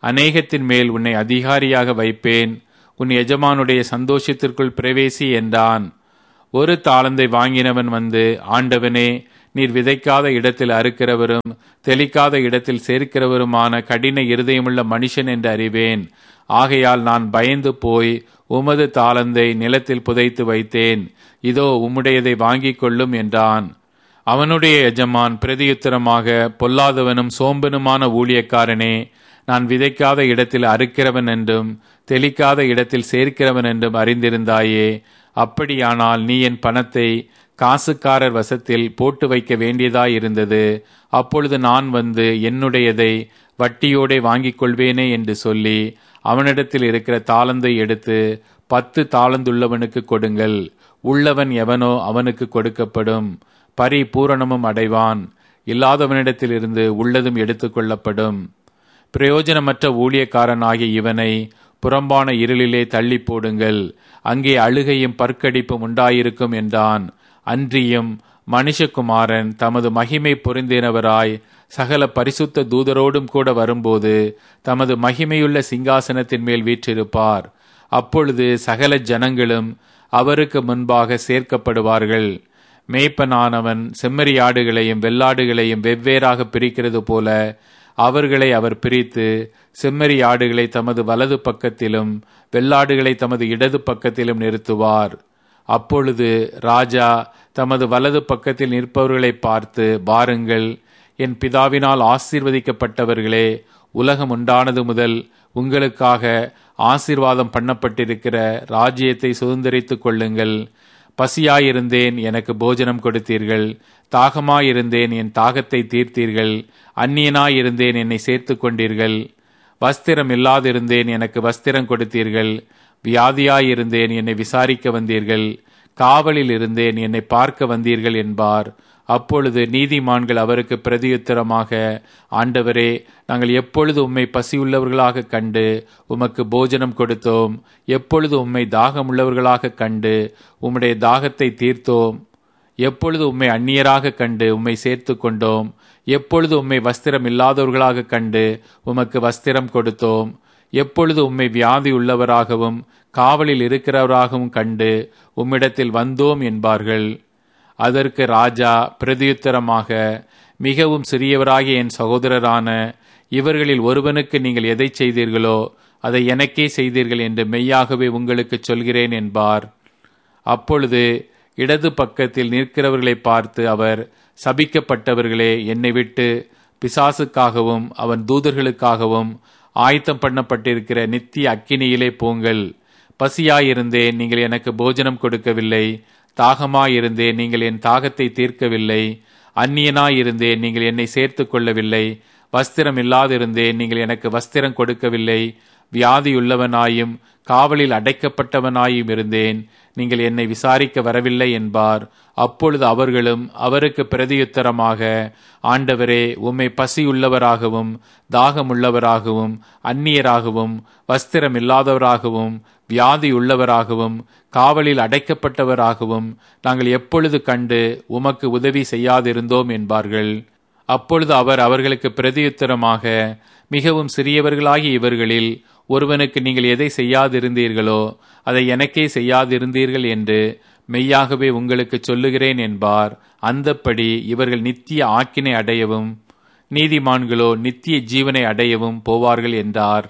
அநேகத்தின் மேல் உன்னை அதிகாரியாக வைப்பேன் உன் எஜமானுடைய சந்தோஷத்திற்குள் பிரவேசி என்றான் ஒரு தாளந்தை வாங்கினவன் வந்து ஆண்டவனே நீர் விதைக்காத இடத்தில் அறுக்கிறவரும் தெளிக்காத இடத்தில் சேர்க்கிறவருமான கடின இருதயமுள்ள மனுஷன் என்று அறிவேன் ஆகையால் நான் பயந்து போய் உமது தாளந்தை நிலத்தில் புதைத்து வைத்தேன் இதோ உம்முடையதை வாங்கிக் கொள்ளும் என்றான் அவனுடைய எஜமான் பிரதியுத்தரமாக பொல்லாதவனும் சோம்பனுமான ஊழியக்காரனே நான் விதைக்காத இடத்தில் அறுக்கிறவன் என்றும் தெளிக்காத இடத்தில் சேர்க்கிறவன் என்றும் அறிந்திருந்தாயே அப்படியானால் நீ என் பணத்தை காசுக்காரர் வசத்தில் போட்டு வைக்க வேண்டியதாயிருந்தது அப்பொழுது நான் வந்து என்னுடையதை வட்டியோடே வாங்கிக் கொள்வேனே என்று சொல்லி அவனிடத்தில் இருக்கிற தாளந்தை எடுத்து பத்து தாளந்துள்ளவனுக்கு கொடுங்கள் உள்ளவன் எவனோ அவனுக்கு கொடுக்கப்படும் பரிபூரணமும் அடைவான் இல்லாதவனிடத்திலிருந்து உள்ளதும் எடுத்துக்கொள்ளப்படும் பிரயோஜனமற்ற ஊழியக்காரனாகிய இவனை புறம்பான இருளிலே தள்ளி போடுங்கள் அங்கே அழுகையும் பற்கடிப்பும் உண்டாயிருக்கும் என்றான் அன்றியும் மனுஷகுமாரன் தமது மகிமை பொருந்தினவராய் சகல பரிசுத்த தூதரோடும் கூட வரும்போது தமது மகிமையுள்ள சிங்காசனத்தின் மேல் வீற்றிருப்பார் அப்பொழுது சகல ஜனங்களும் அவருக்கு முன்பாக சேர்க்கப்படுவார்கள் மேய்ப்பனானவன் செம்மறியாடுகளையும் வெள்ளாடுகளையும் வெவ்வேறாக பிரிக்கிறது போல அவர்களை அவர் பிரித்து செம்மறி ஆடுகளை தமது வலது பக்கத்திலும் வெள்ளாடுகளை தமது இடது பக்கத்திலும் நிறுத்துவார் அப்பொழுது ராஜா தமது வலது பக்கத்தில் நிற்பவர்களை பார்த்து பாருங்கள் என் பிதாவினால் ஆசீர்வதிக்கப்பட்டவர்களே உலகம் உண்டானது முதல் உங்களுக்காக ஆசீர்வாதம் பண்ணப்பட்டிருக்கிற ராஜ்யத்தை சுதந்திரித்துக் கொள்ளுங்கள் பசியாயிருந்தேன் எனக்கு போஜனம் கொடுத்தீர்கள் தாகமாயிருந்தேன் என் தாகத்தை தீர்த்தீர்கள் அந்நியனாயிருந்தேன் என்னை சேர்த்து கொண்டீர்கள் வஸ்திரம் இல்லாதிருந்தேன் எனக்கு வஸ்திரம் கொடுத்தீர்கள் வியாதியாயிருந்தேன் என்னை விசாரிக்க வந்தீர்கள் காவலில் இருந்தேன் என்னை பார்க்க வந்தீர்கள் என்பார் அப்பொழுது நீதிமான்கள் அவருக்கு பிரதியுத்தரமாக ஆண்டவரே நாங்கள் எப்பொழுது உம்மை பசியுள்ளவர்களாக கண்டு உமக்கு போஜனம் கொடுத்தோம் எப்பொழுது உம்மை தாகமுள்ளவர்களாக கண்டு உம்முடைய தாகத்தை தீர்த்தோம் எப்பொழுது உம்மை அந்நியராக கண்டு உம்மை சேர்த்து கொண்டோம் எப்பொழுது உம்மை வஸ்திரம் இல்லாதவர்களாக கண்டு உமக்கு வஸ்திரம் கொடுத்தோம் எப்பொழுது உம்மை வியாதி உள்ளவராகவும் காவலில் இருக்கிறவராகவும் கண்டு உம்மிடத்தில் வந்தோம் என்பார்கள் அதற்கு ராஜா பிரதியுத்தரமாக மிகவும் சிறியவராகிய என் சகோதரரான இவர்களில் ஒருவனுக்கு நீங்கள் எதை செய்தீர்களோ அதை எனக்கே செய்தீர்கள் என்று மெய்யாகவே உங்களுக்கு சொல்கிறேன் என்பார் அப்பொழுது இடது பக்கத்தில் நிற்கிறவர்களை பார்த்து அவர் சபிக்கப்பட்டவர்களே என்னை விட்டு பிசாசுக்காகவும் அவன் தூதர்களுக்காகவும் ஆயத்தம் பண்ணப்பட்டிருக்கிற நித்திய அக்கினியிலே போங்கள் பசியாயிருந்தேன் நீங்கள் எனக்கு போஜனம் கொடுக்கவில்லை தாகமாயிருந்தேன் நீங்கள் என் தாகத்தை தீர்க்கவில்லை அந்நியனாயிருந்தேன் நீங்கள் என்னை சேர்த்து கொள்ளவில்லை வஸ்திரம் இல்லாதிருந்தேன் நீங்கள் எனக்கு வஸ்திரம் கொடுக்கவில்லை வியாதியுள்ளவனாயும் காவலில் அடைக்கப்பட்டவனாயும் இருந்தேன் நீங்கள் என்னை விசாரிக்க வரவில்லை என்பார் அப்பொழுது அவர்களும் அவருக்கு பிரதியுத்தரமாக ஆண்டவரே உம்மை பசியுள்ளவராகவும் தாகமுள்ளவராகவும் அந்நியராகவும் வஸ்திரம் இல்லாதவராகவும் வியாதி உள்ளவராகவும் காவலில் அடைக்கப்பட்டவராகவும் நாங்கள் எப்பொழுது கண்டு உமக்கு உதவி செய்யாதிருந்தோம் என்பார்கள் அப்பொழுது அவர் அவர்களுக்கு பிரதியுத்தரமாக மிகவும் சிறியவர்களாகிய இவர்களில் ஒருவனுக்கு நீங்கள் எதை செய்யாதிருந்தீர்களோ அதை எனக்கே செய்யாதிருந்தீர்கள் என்று மெய்யாகவே உங்களுக்கு சொல்லுகிறேன் என்பார் அந்தப்படி இவர்கள் நித்திய ஆக்கினை அடையவும் நீதிமான்களோ நித்திய ஜீவனை அடையவும் போவார்கள் என்றார்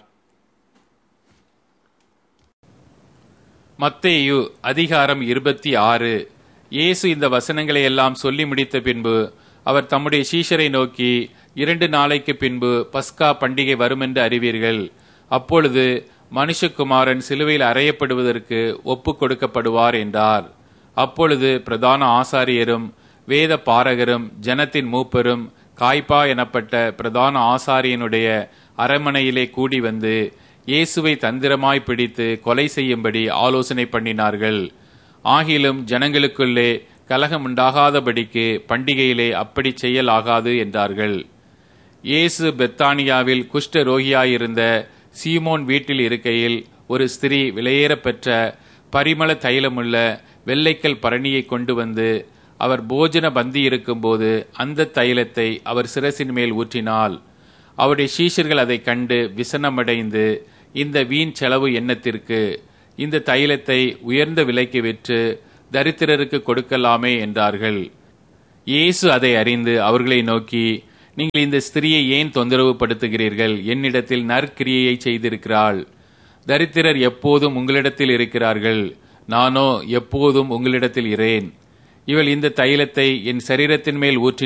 மத்தேயு அதிகாரம் இருபத்தி ஆறு இயேசு இந்த வசனங்களை எல்லாம் சொல்லி முடித்த பின்பு அவர் தம்முடைய சீஷரை நோக்கி இரண்டு நாளைக்கு பின்பு பஸ்கா பண்டிகை வருமென்று அறிவீர்கள் அப்பொழுது மனுஷகுமாரன் சிலுவையில் அறையப்படுவதற்கு ஒப்பு கொடுக்கப்படுவார் என்றார் அப்பொழுது பிரதான ஆசாரியரும் வேத பாரகரும் ஜனத்தின் மூப்பரும் காய்பா எனப்பட்ட பிரதான ஆசாரியனுடைய அரமனையிலே கூடி வந்து இயேசுவை தந்திரமாய் பிடித்து கொலை செய்யும்படி ஆலோசனை பண்ணினார்கள் ஆகிலும் ஜனங்களுக்குள்ளே கலகம் உண்டாகாதபடிக்கு பண்டிகையிலே அப்படி செய்யலாகாது என்றார்கள் இயேசு பெத்தானியாவில் குஷ்ட ரோகியாயிருந்த சீமோன் வீட்டில் இருக்கையில் ஒரு ஸ்திரீ விலையேறப்பெற்ற பரிமள தைலமுள்ள வெள்ளைக்கல் பரணியை கொண்டு வந்து அவர் போஜன பந்தி இருக்கும்போது அந்த தைலத்தை அவர் சிரசின் மேல் ஊற்றினாள் அவருடைய சீஷர்கள் அதை கண்டு விசனமடைந்து இந்த வீண் செலவு எண்ணத்திற்கு இந்த தைலத்தை உயர்ந்த விலைக்கு விற்று தரித்திரருக்கு கொடுக்கலாமே என்றார்கள் இயேசு அதை அறிந்து அவர்களை நோக்கி நீங்கள் இந்த ஸ்திரியை ஏன் தொந்தரவு படுத்துகிறீர்கள் என்னிடத்தில் நற்கிரியையை செய்திருக்கிறாள் தரித்திரர் எப்போதும் உங்களிடத்தில் இருக்கிறார்கள் நானோ எப்போதும் உங்களிடத்தில் இரேன் இவள் இந்த தைலத்தை என் சரீரத்தின் மேல் ஊற்றி